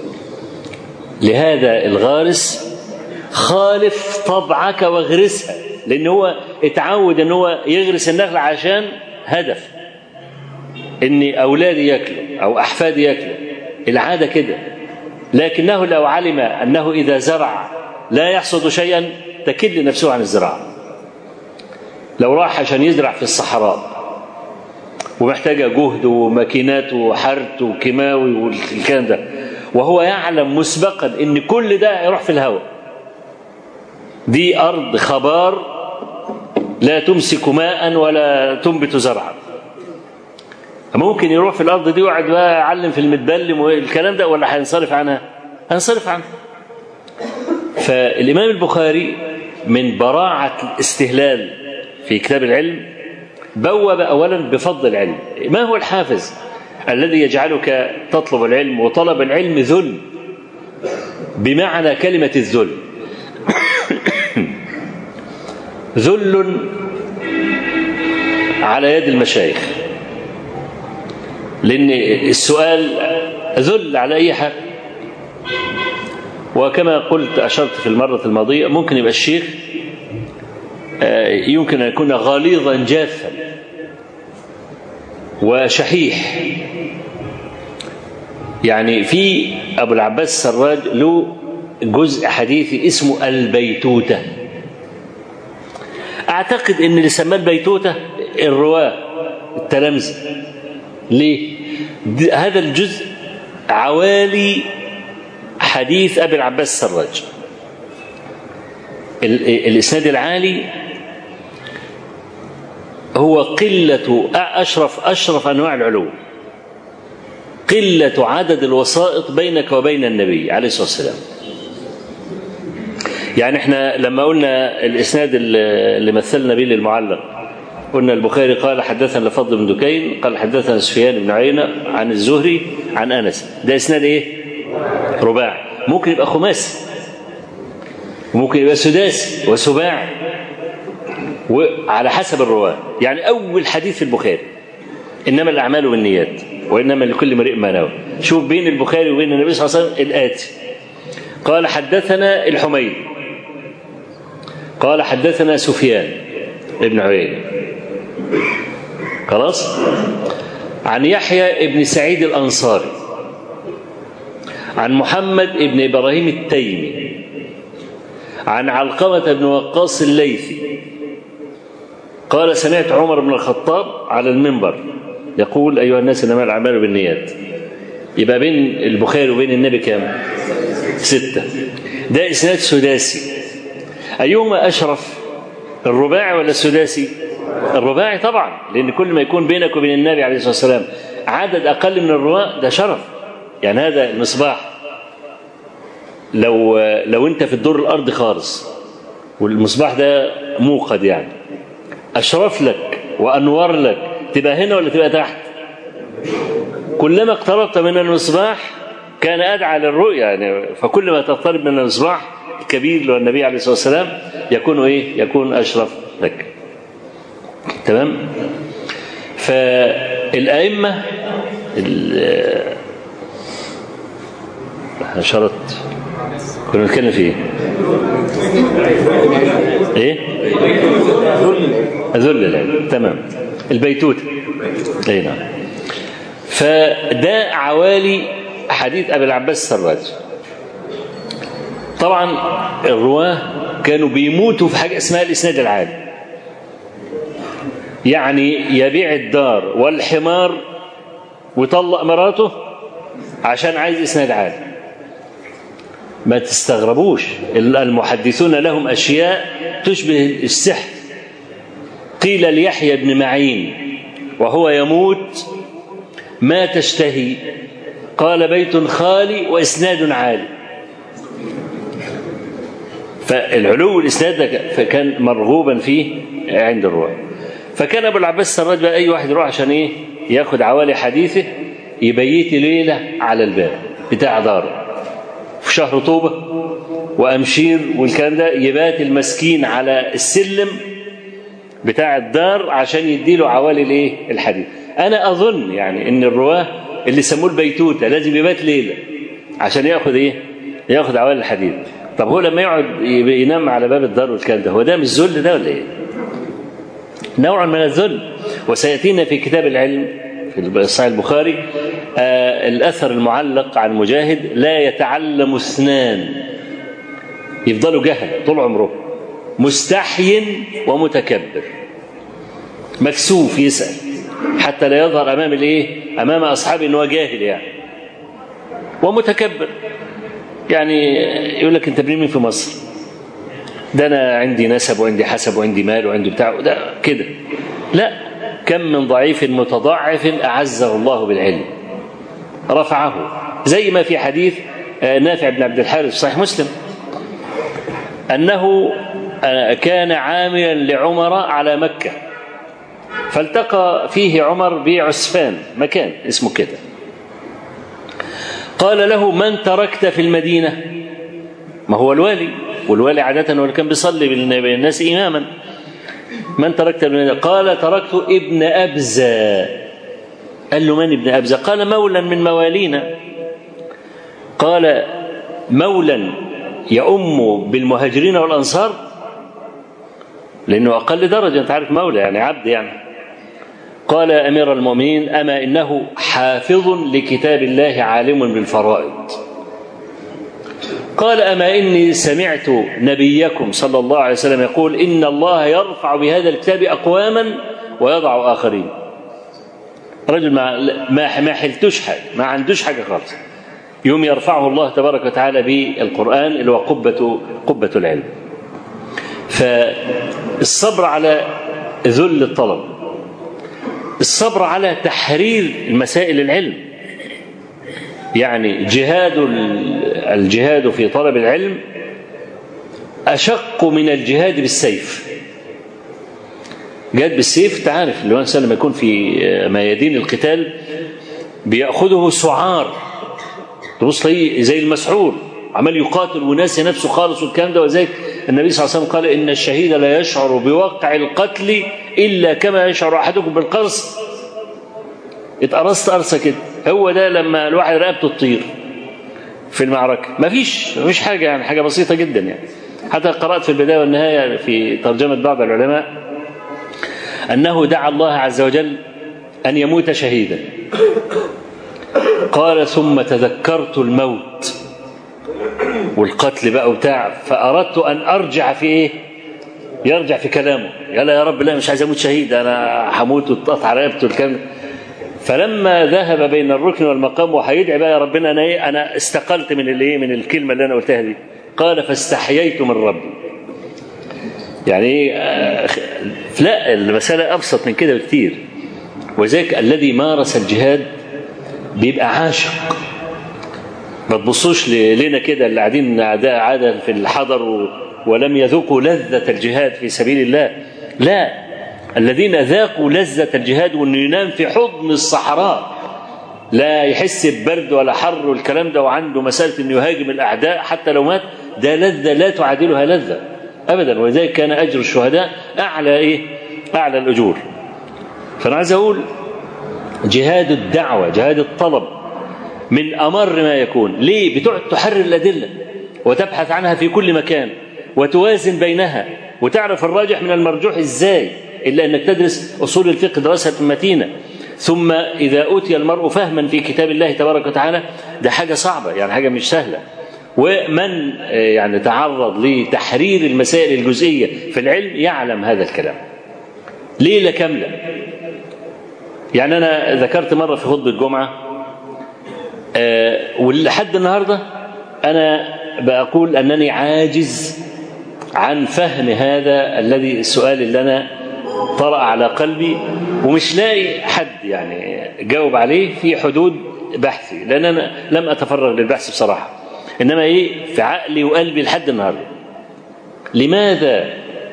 لهذا الغارس خالف طبعك واغرسها لأن هو اتعود أن هو يغرس النخل عشان هدف أن أولادي يأكلوا أو أحفادي يأكلوا العادة كده لكنه لو علم أنه إذا زرع لا يحصد شيئا تكل نفسه عن الزراعة لو راح عشان يزرع في الصحراء ومحتاجة جهد وماكينات وحرث وكيماوي والكلام ده وهو يعلم مسبقا ان كل ده هيروح في الهواء دي ارض خبار لا تمسك ماء ولا تنبت زرعا ممكن يروح في الارض دي ويقعد بقى يعلم في المتبلم والكلام ده ولا هينصرف عنها هينصرف عنها فالامام البخاري من براعه الاستهلال في كتاب العلم بوب اولا بفضل العلم ما هو الحافز الذي يجعلك تطلب العلم وطلب العلم ذل بمعنى كلمه الذل ذل على يد المشايخ لان السؤال ذل على اي حال وكما قلت اشرت في المره الماضيه ممكن يبقى الشيخ يمكن ان يكون غليظا جافا وشحيح يعني في ابو العباس السراج له جزء حديثي اسمه البيتوته اعتقد ان اللي سماه البيتوته الرواه التلامذه ليه هذا الجزء عوالي حديث أبي العباس السراج ال- الإسناد العالي هو قلة أشرف أشرف أنواع العلو قلة عدد الوسائط بينك وبين النبي عليه الصلاة والسلام يعني احنا لما قلنا الإسناد اللي اللي مثلنا به للمعلق قلنا البخاري قال حدثنا لفضل بن دكين قال حدثنا سفيان بن عيينة عن الزهري عن أنس ده إسناد إيه؟ رباعي ممكن يبقى خماسي وممكن يبقى سداسي وسباعي وعلى حسب الرواة يعني أول حديث في البخاري إنما الأعمال بالنيات وإنما لكل امرئ ما نوى شوف بين البخاري وبين النبي صلى الله عليه وسلم الآتي قال حدثنا الحميد قال حدثنا سفيان ابن عيينة خلاص عن يحيى ابن سعيد الأنصاري عن محمد ابن إبراهيم التيمي عن علقمة بن وقاص الليثي قال سمعت عمر بن الخطاب على المنبر يقول أيها الناس إنما الأعمال بالنيات يبقى بين البخاري وبين النبي كام ستة ده إسناد سداسي أيهما أشرف الرباعي ولا السداسي الرباعي طبعا لأن كل ما يكون بينك وبين النبي عليه الصلاة والسلام عدد أقل من الرواة ده شرف يعني هذا المصباح لو لو أنت في الدور الأرضي خالص والمصباح ده موقد يعني أشرف لك وأنور لك تبقى هنا ولا تبقى تحت كلما اقتربت من المصباح كان أدعى للرؤية يعني فكل ما تقترب من المصباح الكبير اللي هو النبي عليه الصلاة والسلام يكون إيه يكون أشرف لك تمام فالأئمة ال- شرط كنا بنتكلم في ايه؟ ايه؟ ذل العلم تمام البيتوت اي نعم فده عوالي حديث ابي العباس السراج طبعا الرواه كانوا بيموتوا في حاجه اسمها الاسناد العالي يعني يبيع الدار والحمار ويطلق مراته عشان عايز اسناد عالي ما تستغربوش المحدثون لهم اشياء تشبه السحر قيل ليحيى بن معين وهو يموت ما تشتهي قال بيت خالي واسناد عالي فالعلو الاسناد ده فكان مرغوبا فيه عند الرواه فكان ابو العباس السراج بقى اي واحد يروح عشان ايه ياخد عوالي حديثه يبيت ليله على الباب بتاع داره في شهر طوبه وامشير والكلام ده يبات المسكين على السلم بتاع الدار عشان يديله عوالي الايه الحديث انا اظن يعني ان الرواه اللي سموه البيتوته لازم يبات ليله عشان ياخد ايه ياخد عوالي الحديث طب هو لما يقعد ينام على باب الدار والكلام ده هو ده مش ذل ده ولا ايه نوع من الذل وسياتينا في كتاب العلم في صحيح البخاري آه الاثر المعلق عن مجاهد لا يتعلم اثنان يفضلوا جهل طول عمره مستحي ومتكبر مكسوف يسال حتى لا يظهر امام الايه امام اصحابه ان هو جاهل يعني ومتكبر يعني يقول لك انت ابن مين في مصر ده انا عندي نسب وعندي حسب وعندي مال وعندي بتاع ده كده لا كم من ضعيف متضعف اعزه الله بالعلم رفعه زي ما في حديث نافع بن عبد الحارث صحيح مسلم انه كان عاملا لعمر على مكه فالتقى فيه عمر بعسفان مكان اسمه كده قال له من تركت في المدينه ما هو الوالي والوالي عادة هو اللي كان بيصلي بالناس إماما من تركت ابن قال تركت ابن أبزة قال له من ابن أبزة قال مولا من موالينا قال مولا يؤم بالمهاجرين والأنصار لأنه أقل درجة أنت عارف مولى يعني عبد يعني قال يا أمير المؤمنين أما إنه حافظ لكتاب الله عالم بالفرائض قال أما إني سمعت نبيكم صلى الله عليه وسلم يقول إن الله يرفع بهذا الكتاب أقواما ويضع آخرين رجل ما ما ما حلتوش حاجة ما عندوش حاجة خالص يوم يرفعه الله تبارك وتعالى بالقرآن اللي هو قبة قبة العلم فالصبر على ذل الطلب الصبر على تحرير المسائل العلم يعني جهاد الجهاد في طلب العلم أشق من الجهاد بالسيف جهاد بالسيف تعرف الإنسان لما يكون في ميادين القتال بيأخذه سعار تبص زي المسعور عمال يقاتل وناسي نفسه خالص والكلام ده وذلك النبي صلى الله عليه وسلم قال إن الشهيد لا يشعر بوقع القتل إلا كما يشعر أحدكم بالقرص اتقرصت قرصة كده هو ده لما الواحد رقبته تطير في المعركة مفيش مفيش حاجة يعني حاجة بسيطة جدا يعني حتى قرأت في البداية والنهاية في ترجمة بعض العلماء أنه دعا الله عز وجل أن يموت شهيدا قال ثم تذكرت الموت والقتل بقى وبتاع فأردت أن أرجع في إيه يرجع في كلامه قال يا رب لا مش عايز أموت شهيد أنا هموت وتقطع رقبته الكلام فلما ذهب بين الركن والمقام وهيدعي بقى يا ربنا أنا إيه أنا استقلت من الإيه من الكلمة اللي أنا قلتها دي قال فاستحييت من ربي يعني ايه لا المسألة أبسط من كده بكتير وذلك الذي مارس الجهاد بيبقى عاشق ما تبصوش لنا كده اللي قاعدين أعداء عادة في الحضر ولم يذوقوا لذة الجهاد في سبيل الله لا الذين ذاقوا لذة الجهاد وانه ينام في حضن الصحراء لا يحس ببرد ولا حر والكلام ده وعنده مسألة انه يهاجم الأعداء حتى لو مات ده لذة لا تعادلها لذة أبدا ولذلك كان أجر الشهداء أعلى إيه؟ أعلى الأجور فأنا عايز أقول جهاد الدعوة جهاد الطلب من أمر ما يكون ليه بتقعد تحرر الأدلة وتبحث عنها في كل مكان وتوازن بينها وتعرف الراجح من المرجوح إزاي إلا أنك تدرس أصول الفقه دراسة متينة ثم إذا أوتي المرء فهما في كتاب الله تبارك وتعالى ده حاجة صعبة يعني حاجة مش سهلة ومن يعني تعرض لتحرير المسائل الجزئية في العلم يعلم هذا الكلام ليلة كاملة يعني أنا ذكرت مرة في خطبة الجمعة أه ولحد النهاردة أنا بقول أنني عاجز عن فهم هذا الذي السؤال اللي أنا طرأ على قلبي ومش لاقي حد يعني جاوب عليه في حدود بحثي لأن أنا لم أتفرغ للبحث بصراحة إنما إيه في عقلي وقلبي لحد النهاردة لماذا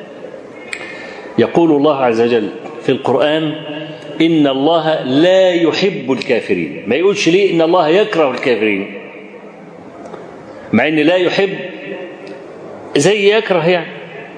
يقول الله عز وجل في القرآن إن الله لا يحب الكافرين ما يقولش ليه إن الله يكره الكافرين مع إن لا يحب زي يكره يعني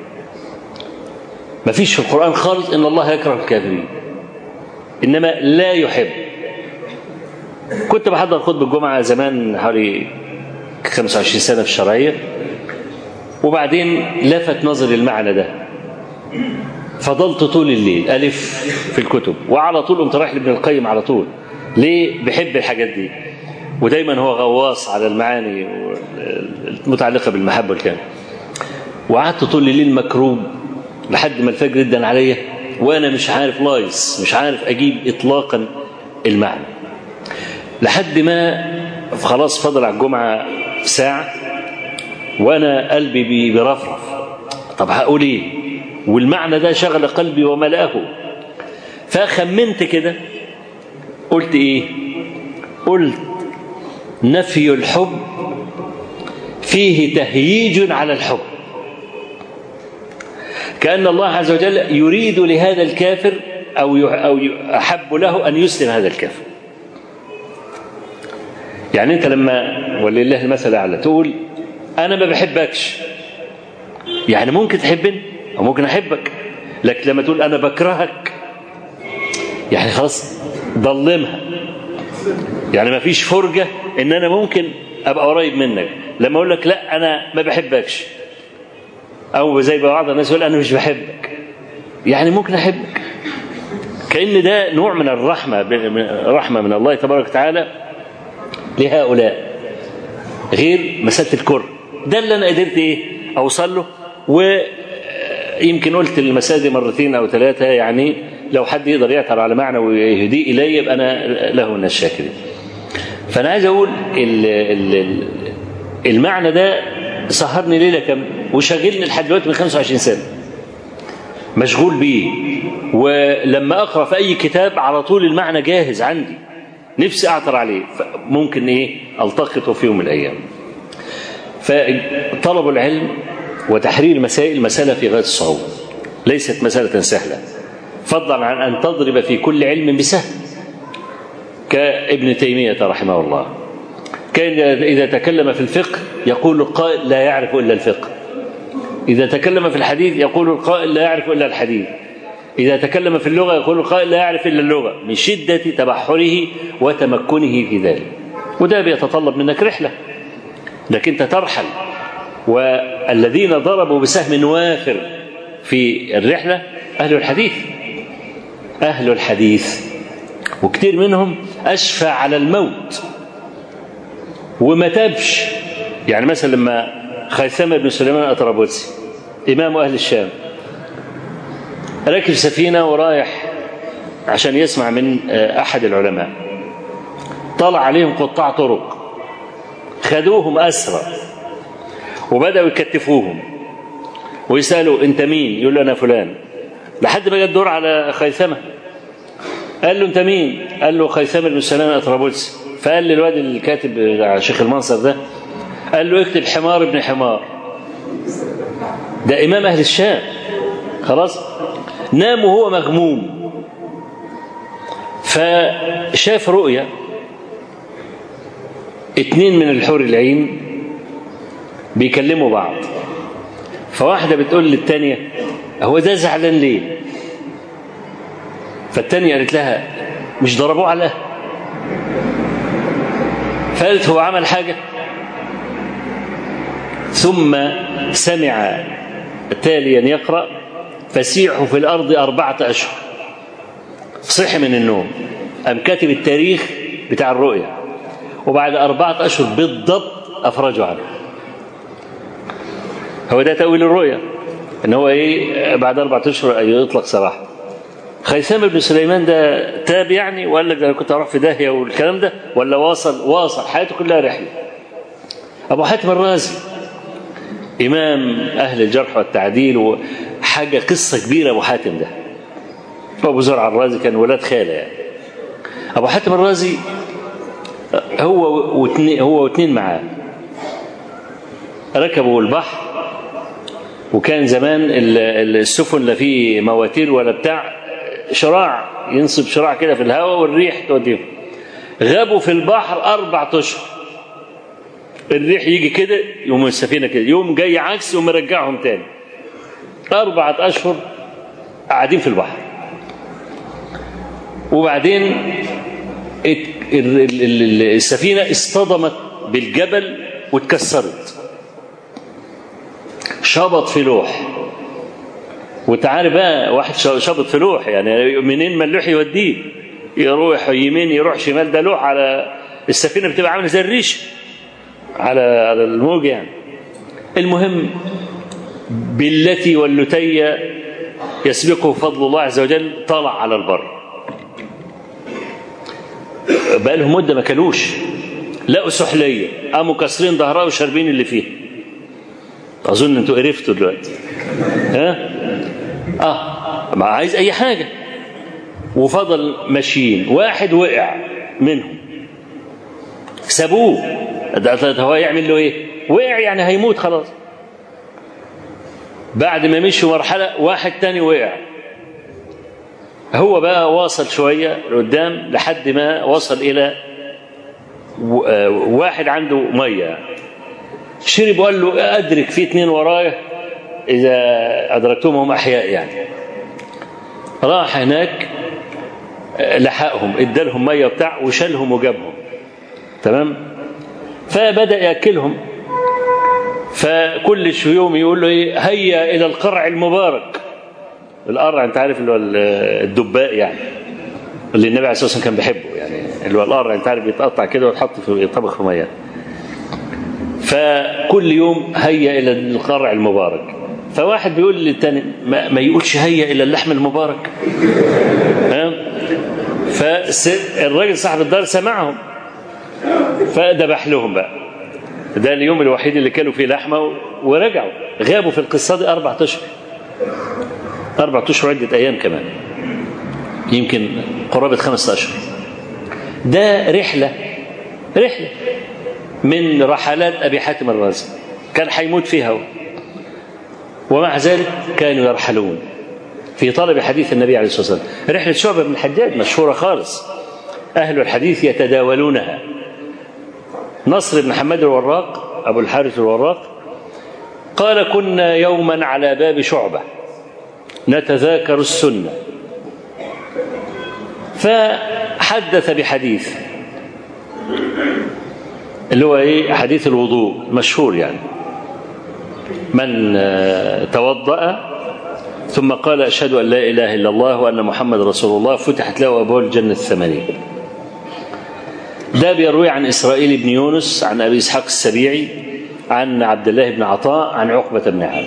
ما فيش في القرآن خالص إن الله يكره الكافرين إنما لا يحب كنت بحضر خطبة الجمعة زمان حوالي 25 سنة في الشرعية وبعدين لفت نظري المعنى ده فضلت طول الليل ألف في الكتب وعلى طول قمت رايح لابن القيم على طول ليه بحب الحاجات دي ودايما هو غواص على المعاني المتعلقة بالمحبة والكلام وقعدت طول الليل مكروب لحد ما الفجر ادن عليا وانا مش عارف لايص مش عارف اجيب اطلاقا المعنى لحد ما خلاص فضل على الجمعه ساعه وانا قلبي برفرف طب هقول ايه والمعنى ده شغل قلبي وملأه فخمنت كده قلت ايه قلت نفي الحب فيه تهييج على الحب كأن الله عز وجل يريد لهذا الكافر أو أو أحب له أن يسلم هذا الكافر يعني أنت لما ولله المثل الأعلى تقول أنا ما بحبكش يعني ممكن تحبني أو ممكن أحبك لكن لما تقول أنا بكرهك يعني خلاص ضلمها يعني ما فيش فرجة إن أنا ممكن أبقى قريب منك لما أقول لك لا أنا ما بحبكش أو زي بعض الناس يقول أنا مش بحبك يعني ممكن أحبك كأن ده نوع من الرحمة رحمة من الله تبارك وتعالى لهؤلاء غير مسألة الكره ده اللي أنا قدرت إيه أوصل له ويمكن قلت المسألة دي مرتين أو ثلاثة يعني لو حد يقدر يعثر على معنى ويهديه إلي يبقى أنا له من الشاكرين فانا عايز اقول ال ال المعنى ده سهرني ليله كامله وشغلني لحد دلوقتي من 25 سنه مشغول بيه ولما اقرا في اي كتاب على طول المعنى جاهز عندي نفسي اعثر عليه ممكن ايه التقطه في يوم من الايام فطلب العلم وتحرير مسائل مسألة في غاية الصعوبة ليست مسألة سهلة فضلا عن أن تضرب في كل علم بسهم كابن تيمية رحمه الله كان إذا تكلم في الفقه يقول القائل لا يعرف إلا الفقه إذا تكلم في الحديث يقول القائل لا يعرف إلا الحديث إذا تكلم في اللغة يقول القائل لا يعرف إلا اللغة من شدة تبحره وتمكنه في ذلك وده بيتطلب منك رحلة لكن أنت ترحل والذين ضربوا بسهم وافر في الرحلة أهل الحديث أهل الحديث وكثير منهم أشفى على الموت وما تابش يعني مثلا لما خيثمة بن سليمان الأطرابلسي إمام أهل الشام راكب سفينة ورايح عشان يسمع من أحد العلماء طلع عليهم قطاع طرق خدوهم أسرى وبدأوا يكتفوهم ويسألوا أنت مين يقول له أنا فلان لحد ما جت دور على خيثمة قال له أنت مين قال له خيثمة بن سلام الأطرابلسي فقال للواد الكاتب على شيخ المنصر ده قال له اكتب حمار ابن حمار ده إمام أهل الشام خلاص نام وهو مغموم فشاف رؤيا اتنين من الحور العين بيكلموا بعض فواحدة بتقول للتانية هو ده زعلان ليه فالتانية قالت لها مش ضربوه على فقالت هو عمل حاجة ثم سمع تاليا يقرأ فسيحوا في الأرض أربعة أشهر صحي من النوم أم كاتب التاريخ بتاع الرؤيا وبعد أربعة أشهر بالضبط أفرجوا عنه هو ده تأويل الرؤيا إن هو إيه بعد أربعة أشهر يطلق سراحه خيثمة بن سليمان ده تاب يعني وقال لك ده أنا كنت أروح في داهية والكلام ده ولا واصل واصل حياته كلها رحلة أبو حاتم الرازي إمام أهل الجرح والتعديل وحاجة قصة كبيرة أبو حاتم ده أبو زرع الرازي كان ولاد خالة يعني أبو حاتم الرازي هو واثنين هو واثنين معاه ركبوا البحر وكان زمان السفن لا فيه مواتير ولا بتاع شراع ينصب شراع كده في الهواء والريح توديهم غابوا في البحر أربع أشهر الريح يجي كده يوم السفينة كده يوم جاي عكس يوم مرجعهم تاني أربعة أشهر قاعدين في البحر وبعدين السفينة اصطدمت بالجبل واتكسرت شبط في لوح وتعالى بقى واحد شبط في لوح يعني منين ما اللوح يوديه يروح يمين يروح شمال ده لوح على السفينة بتبقى عاملة زي الريش على على الموج يعني المهم بالتي واللتي يسبقه فضل الله عز وجل طلع على البر بقى لهم مدة ما كلوش لقوا سحلية قاموا كاسرين ظهرها وشاربين اللي فيها أظن أنتوا قرفتوا دلوقتي ها آه ما عايز أي حاجة وفضل ماشيين واحد وقع منهم سابوه ده هو يعمل له ايه وقع يعني هيموت خلاص بعد ما مشوا مرحلة واحد تاني وقع هو بقى واصل شوية لقدام لحد ما وصل إلى واحد عنده مية شرب وقال له أدرك في اتنين ورايا إذا أدركتهم هم أحياء يعني راح هناك لحقهم ادالهم مية بتاع وشالهم وجابهم تمام فبدأ يأكلهم فكل يوم يقول له ايه هيا الى القرع المبارك القرع انت عارف اللي هو الدباء يعني اللي النبي عليه الصلاه والسلام كان بيحبه يعني اللي هو القرع انت عارف بيتقطع كده ويتحط في يطبخ في ميه فكل يوم هيا الى القرع المبارك فواحد بيقول للتاني ما, ما يقولش هيا الى اللحم المبارك ها فالراجل صاحب الدار سمعهم فذبح لهم بقى ده اليوم الوحيد اللي كانوا فيه لحمه ورجعوا غابوا في القصه دي اربع اشهر اربع اشهر عده ايام كمان يمكن قرابه خمسة اشهر ده رحله رحله من رحلات ابي حاتم الرازي كان هيموت فيها هو. ومع ذلك كانوا يرحلون في طلب حديث النبي عليه الصلاه والسلام رحله شعبه بن الحجاج مشهوره خالص اهل الحديث يتداولونها نصر بن حماد الوراق ابو الحارث الوراق قال كنا يوما على باب شعبه نتذاكر السنه فحدث بحديث اللي هو ايه حديث الوضوء مشهور يعني من توضأ ثم قال أشهد أن لا إله إلا الله وأن محمد رسول الله فتحت له أبواب الجنة الثمانية ده بيروي عن إسرائيل بن يونس عن أبي إسحاق السبيعي عن عبد الله بن عطاء عن عقبة بن عامر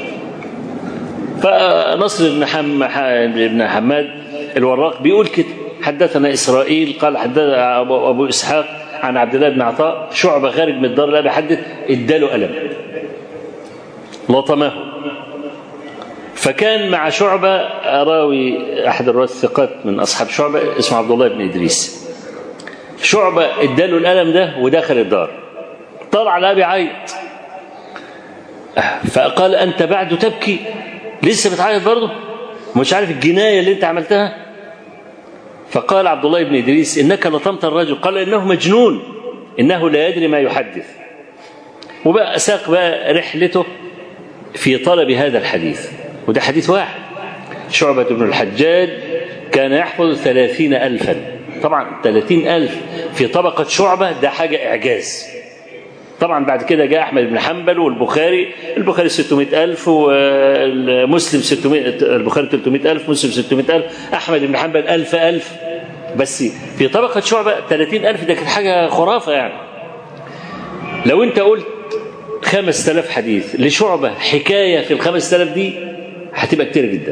فنصر بن, حم... بن حماد الوراق بيقول كده حدثنا إسرائيل قال حدثنا أبو إسحاق عن عبد الله بن عطاء شعبة خارج من الدار لا بيحدث اداله ألم لطمه فكان مع شعبة راوي أحد الرواة الثقات من أصحاب شعبة اسمه عبد الله بن إدريس شعبة اداله الألم ده ودخل الدار طلع لا بيعيط فقال أنت بعد تبكي لسه بتعيط برضه مش عارف الجناية اللي أنت عملتها فقال عبد الله بن إدريس إنك لطمت الرجل قال إنه مجنون إنه لا يدري ما يحدث وبقى ساق بقى رحلته في طلب هذا الحديث وده حديث واحد شعبة بن الحجاج كان يحفظ ثلاثين ألفا طبعا ثلاثين ألف في طبقة شعبة ده حاجة إعجاز طبعا بعد كده جاء أحمد بن حنبل والبخاري البخاري 600 ألف ومسلم 600 البخاري 300 ألف مسلم 600 ألف أحمد بن حنبل ألف ألف بس في طبقة شعبة 30 ألف ده كانت حاجة خرافة يعني لو أنت قلت خمس تلاف حديث لشعبة حكاية في الخمس تلاف دي هتبقى كتير جدا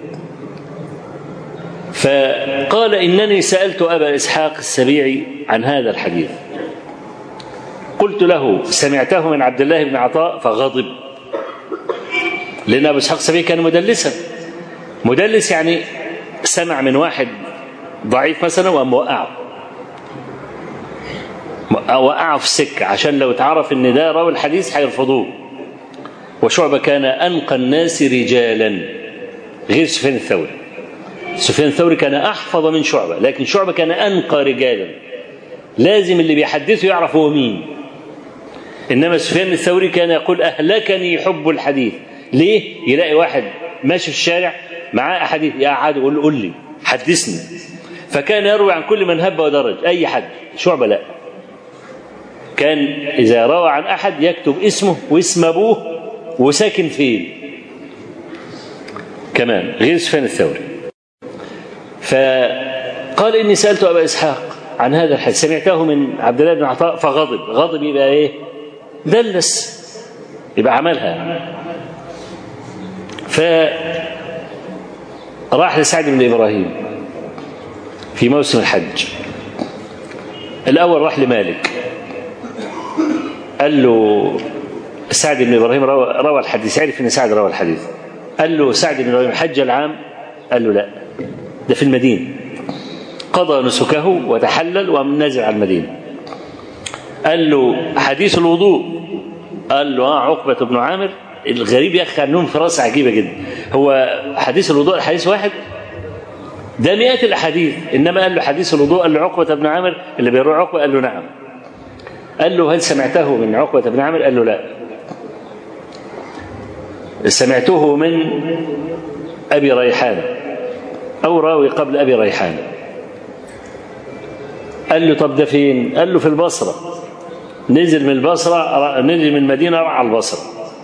فقال إنني سألت أبا إسحاق السبيعي عن هذا الحديث قلت له سمعته من عبد الله بن عطاء فغضب لأن أبو إسحاق السبيعي كان مدلسا مدلس يعني سمع من واحد ضعيف مثلا وقام وقعه وقعه في السكة عشان لو اتعرف ان ده راوي الحديث هيرفضوه وشعبة كان أنقى الناس رجالا غير سفيان الثوري سفيان الثوري كان أحفظ من شعبة لكن شعبة كان أنقى رجالا لازم اللي بيحدثه يعرف هو مين إنما سفيان الثوري كان يقول أهلكني حب الحديث ليه؟ يلاقي واحد ماشي في الشارع معاه أحاديث يقعد يقول قول لي حدثني فكان يروي عن كل من هب ودرج أي حد شعبة لا كان إذا روى عن أحد يكتب اسمه واسم أبوه وساكن فين كمان غير سفيان الثوري فقال إني سألت أبا إسحاق عن هذا الحديث سمعته من عبد الله بن عطاء فغضب غضب يبقى إيه دلس يبقى عملها فراح لسعد بن إبراهيم في موسم الحج الأول راح لمالك قال له سعد بن ابراهيم روى, روى الحديث عرف ان سعد روى الحديث قال له سعد بن ابراهيم حج العام قال له لا ده في المدينه قضى نسكه وتحلل وقام نازل على المدينه قال له حديث الوضوء قال له اه عقبه بن عامر الغريب يا اخي عنهم فراسه عجيبه جدا هو حديث الوضوء حديث واحد ده مئات الاحاديث انما قال له حديث الوضوء قال له عقبه بن عامر اللي بيروح عقبه قال له نعم قال له هل سمعته من عقبة بن عامر قال له لا سمعته من أبي ريحان أو راوي قبل أبي ريحان قال له طب ده فين قال له في البصرة نزل من البصرة نزل من المدينة راح على البصرة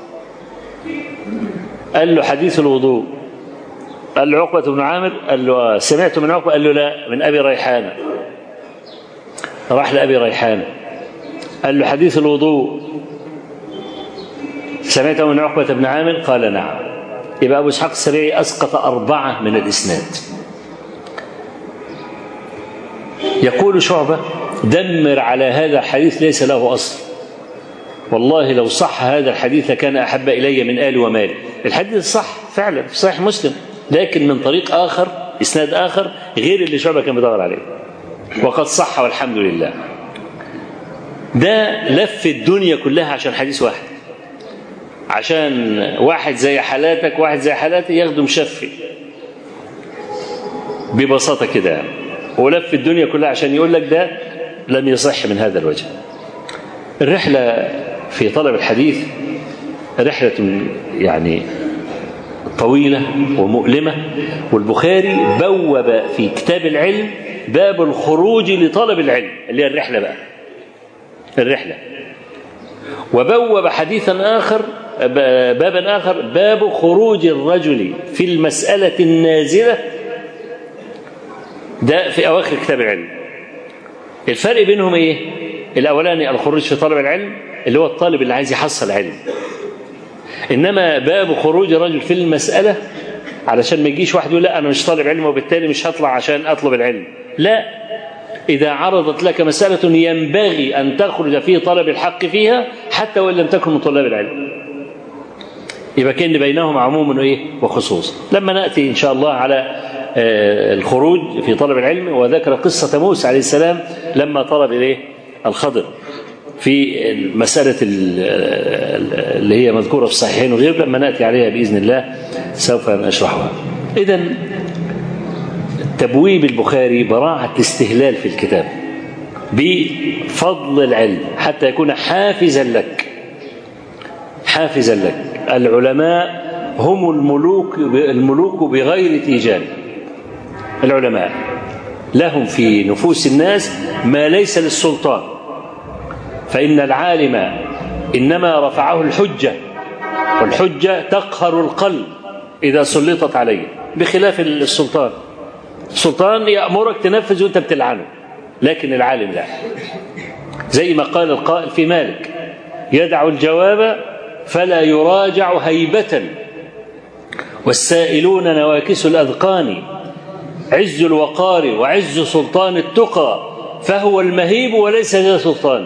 قال له حديث الوضوء قال له عقبة بن عامر قال له سمعت من عقبة قال له لا من أبي ريحان راح لأبي ريحان قال له حديث الوضوء سمعته من عقبة بن عامر قال نعم يبقى أبو إسحاق السبيعي أسقط أربعة من الإسناد يقول شعبة دمر على هذا الحديث ليس له أصل والله لو صح هذا الحديث لكان أحب إلي من آل ومالي الحديث صح فعلا في صحيح مسلم لكن من طريق آخر إسناد آخر غير اللي شعبة كان بيدور عليه وقد صح والحمد لله ده لف الدنيا كلها عشان حديث واحد عشان واحد زي حالاتك واحد زي حالاتي ياخده مشفي ببساطة كده يعني ولف الدنيا كلها عشان يقول لك ده لم يصح من هذا الوجه الرحلة في طلب الحديث رحلة يعني طويلة ومؤلمة والبخاري بوب في كتاب العلم باب الخروج لطلب العلم اللي هي الرحلة بقى الرحلة وبوب حديثا آخر بابا آخر باب خروج الرجل في المسألة النازلة ده في أواخر كتاب العلم الفرق بينهم إيه الأولاني الخروج في طلب العلم اللي هو الطالب اللي عايز يحصل علم إنما باب خروج الرجل في المسألة علشان ما يجيش واحد يقول لا أنا مش طالب علم وبالتالي مش هطلع عشان أطلب العلم لا إذا عرضت لك مسألة ينبغي أن تخرج في طلب الحق فيها حتى وإن لم تكن من طلاب العلم يبقى كان بينهم عموم وإيه وخصوص لما نأتي إن شاء الله على الخروج في طلب العلم وذكر قصة موسى عليه السلام لما طلب إليه الخضر في مسألة اللي هي مذكورة في الصحيحين وغيره لما نأتي عليها بإذن الله سوف نشرحها إذا تبويب البخاري براعة استهلال في الكتاب بفضل العلم حتى يكون حافزا لك حافزا لك العلماء هم الملوك الملوك بغير تيجان العلماء لهم في نفوس الناس ما ليس للسلطان فإن العالم إنما رفعه الحجة والحجة تقهر القلب إذا سلطت عليه بخلاف السلطان السلطان يأمرك تنفذ وانت بتلعنه لكن العالم لا زي ما قال القائل في مالك يدع الجواب فلا يراجع هيبة والسائلون نواكس الأذقان عز الوقار وعز سلطان التقى فهو المهيب وليس ذا سلطان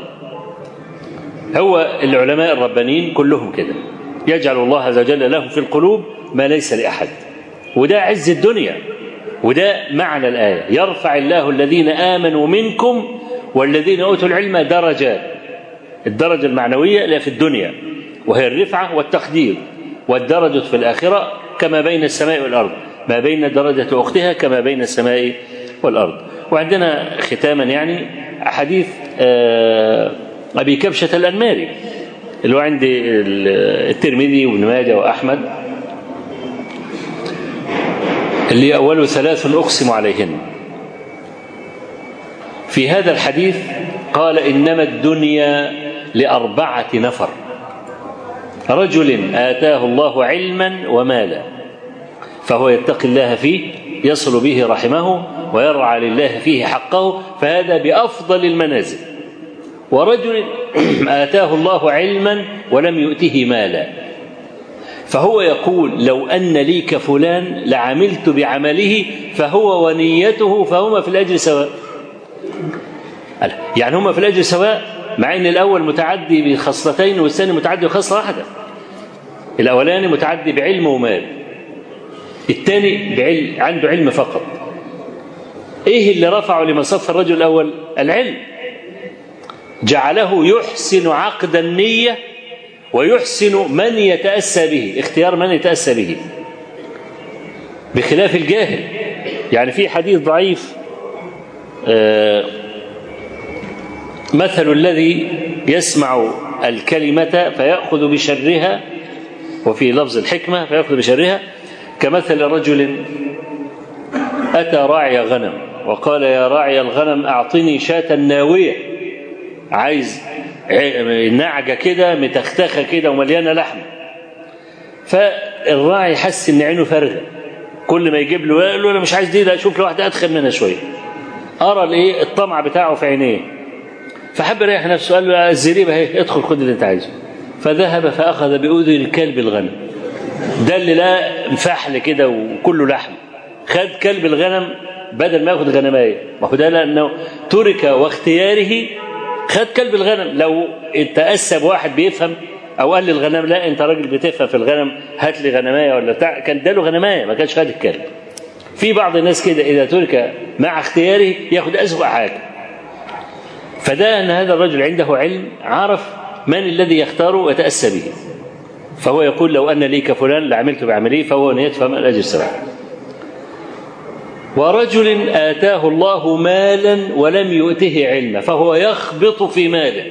هو العلماء الربانيين كلهم كده يجعل الله عز وجل لهم في القلوب ما ليس لأحد وده عز الدنيا وده معنى الآية يرفع الله الذين آمنوا منكم والذين أوتوا العلم درجات الدرجة المعنوية لا في الدنيا وهي الرفعة والتقدير والدرجة في الآخرة كما بين السماء والأرض ما بين درجة أختها كما بين السماء والأرض وعندنا ختاما يعني حديث أبي كبشة الأنماري اللي هو عند الترمذي وابن ماجه وأحمد اللي أول ثلاث أقسم عليهن في هذا الحديث قال إنما الدنيا لأربعة نفر رجل آتاه الله علما ومالا فهو يتقي الله فيه يصل به رحمه ويرعى لله فيه حقه فهذا بأفضل المنازل ورجل آتاه الله علما ولم يؤته مالا فهو يقول لو أن لي كفلان لعملت بعمله فهو ونيته فهما في الأجر سواء يعني هما في الأجر سواء مع أن الأول متعدي بخصلتين والثاني متعدي بخصلة واحدة الأولاني متعدي بعلم ومال الثاني بعلم عنده علم فقط ايه اللي رفعه لمصف الرجل الاول العلم جعله يحسن عقد النيه ويحسن من يتاسى به اختيار من يتاسى به بخلاف الجاهل يعني في حديث ضعيف آه مثل الذي يسمع الكلمة فيأخذ بشرها وفي لفظ الحكمة فيأخذ بشرها كمثل رجل أتى راعي غنم وقال يا راعي الغنم أعطني شاة ناوية عايز نعجة كده متختخة كده ومليانة لحم فالراعي حس إن عينه فارغة كل ما يجيب له يقول له أنا مش عايز دي لا أشوف له واحدة أدخل منها شوية أرى الإيه الطمع بتاعه في عينيه فحب يريح نفسه قال له الزريبة اهي ادخل خد اللي أنت عايزه فذهب فأخذ بأذن الكلب الغنم ده اللي لا فحل كده وكله لحم خد كلب الغنم بدل ما ياخد غنمايه ما هو ده لانه ترك واختياره خد كلب الغنم لو تأسى بواحد بيفهم او قال للغنم لا انت راجل بتفهم في الغنم هات لي غنمايه ولا بتاع كان اداله غنمايه ما كانش خد الكلب في بعض الناس كده اذا ترك مع اختياره ياخد اسوأ حاجه فده ان هذا الرجل عنده علم عرف من الذي يختاره ويتاسى به فهو يقول لو ان لي كفلان لعملت بعمليه فهو نيته فما الاجر سواء ورجل آتاه الله مالا ولم يؤته علما فهو يخبط في ماله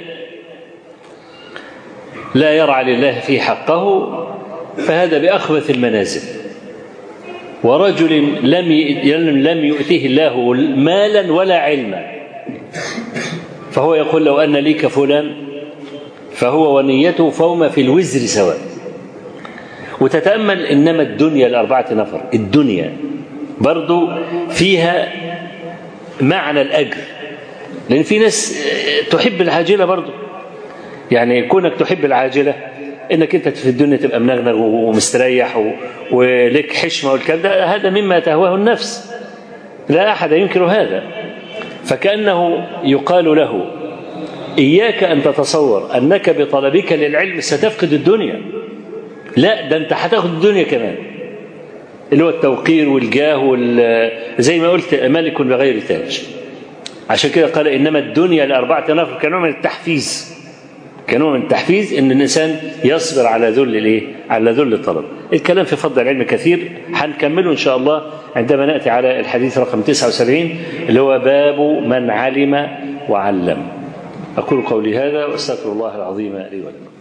لا يرعى لله في حقه فهذا بأخبث المنازل ورجل لم لم يؤته الله مالا ولا علما فهو يقول لو أن لي كفلان فهو ونيته فهما في الوزر سواء وتتأمل إنما الدنيا لأربعة نفر الدنيا برضو فيها معنى الأجر لأن في ناس تحب العاجلة برضو يعني كونك تحب العاجلة انك انت في الدنيا تبقى منغنغ ومستريح و... ولك حشمه والكلام ده هذا مما تهواه النفس لا احد ينكر هذا فكانه يقال له اياك ان تتصور انك بطلبك للعلم ستفقد الدنيا لا ده انت هتاخد الدنيا كمان اللي هو التوقير والجاه وال... زي ما قلت ملك بغير تاج عشان كده قال انما الدنيا لاربعه نفر كنوع من التحفيز كنوع من التحفيز ان الانسان يصبر على ذل الايه؟ على ذل الطلب. الكلام في فضل العلم كثير هنكمله ان شاء الله عندما ناتي على الحديث رقم 79 اللي هو باب من علم وعلم. اقول قولي هذا واستغفر الله العظيم لي ولكم.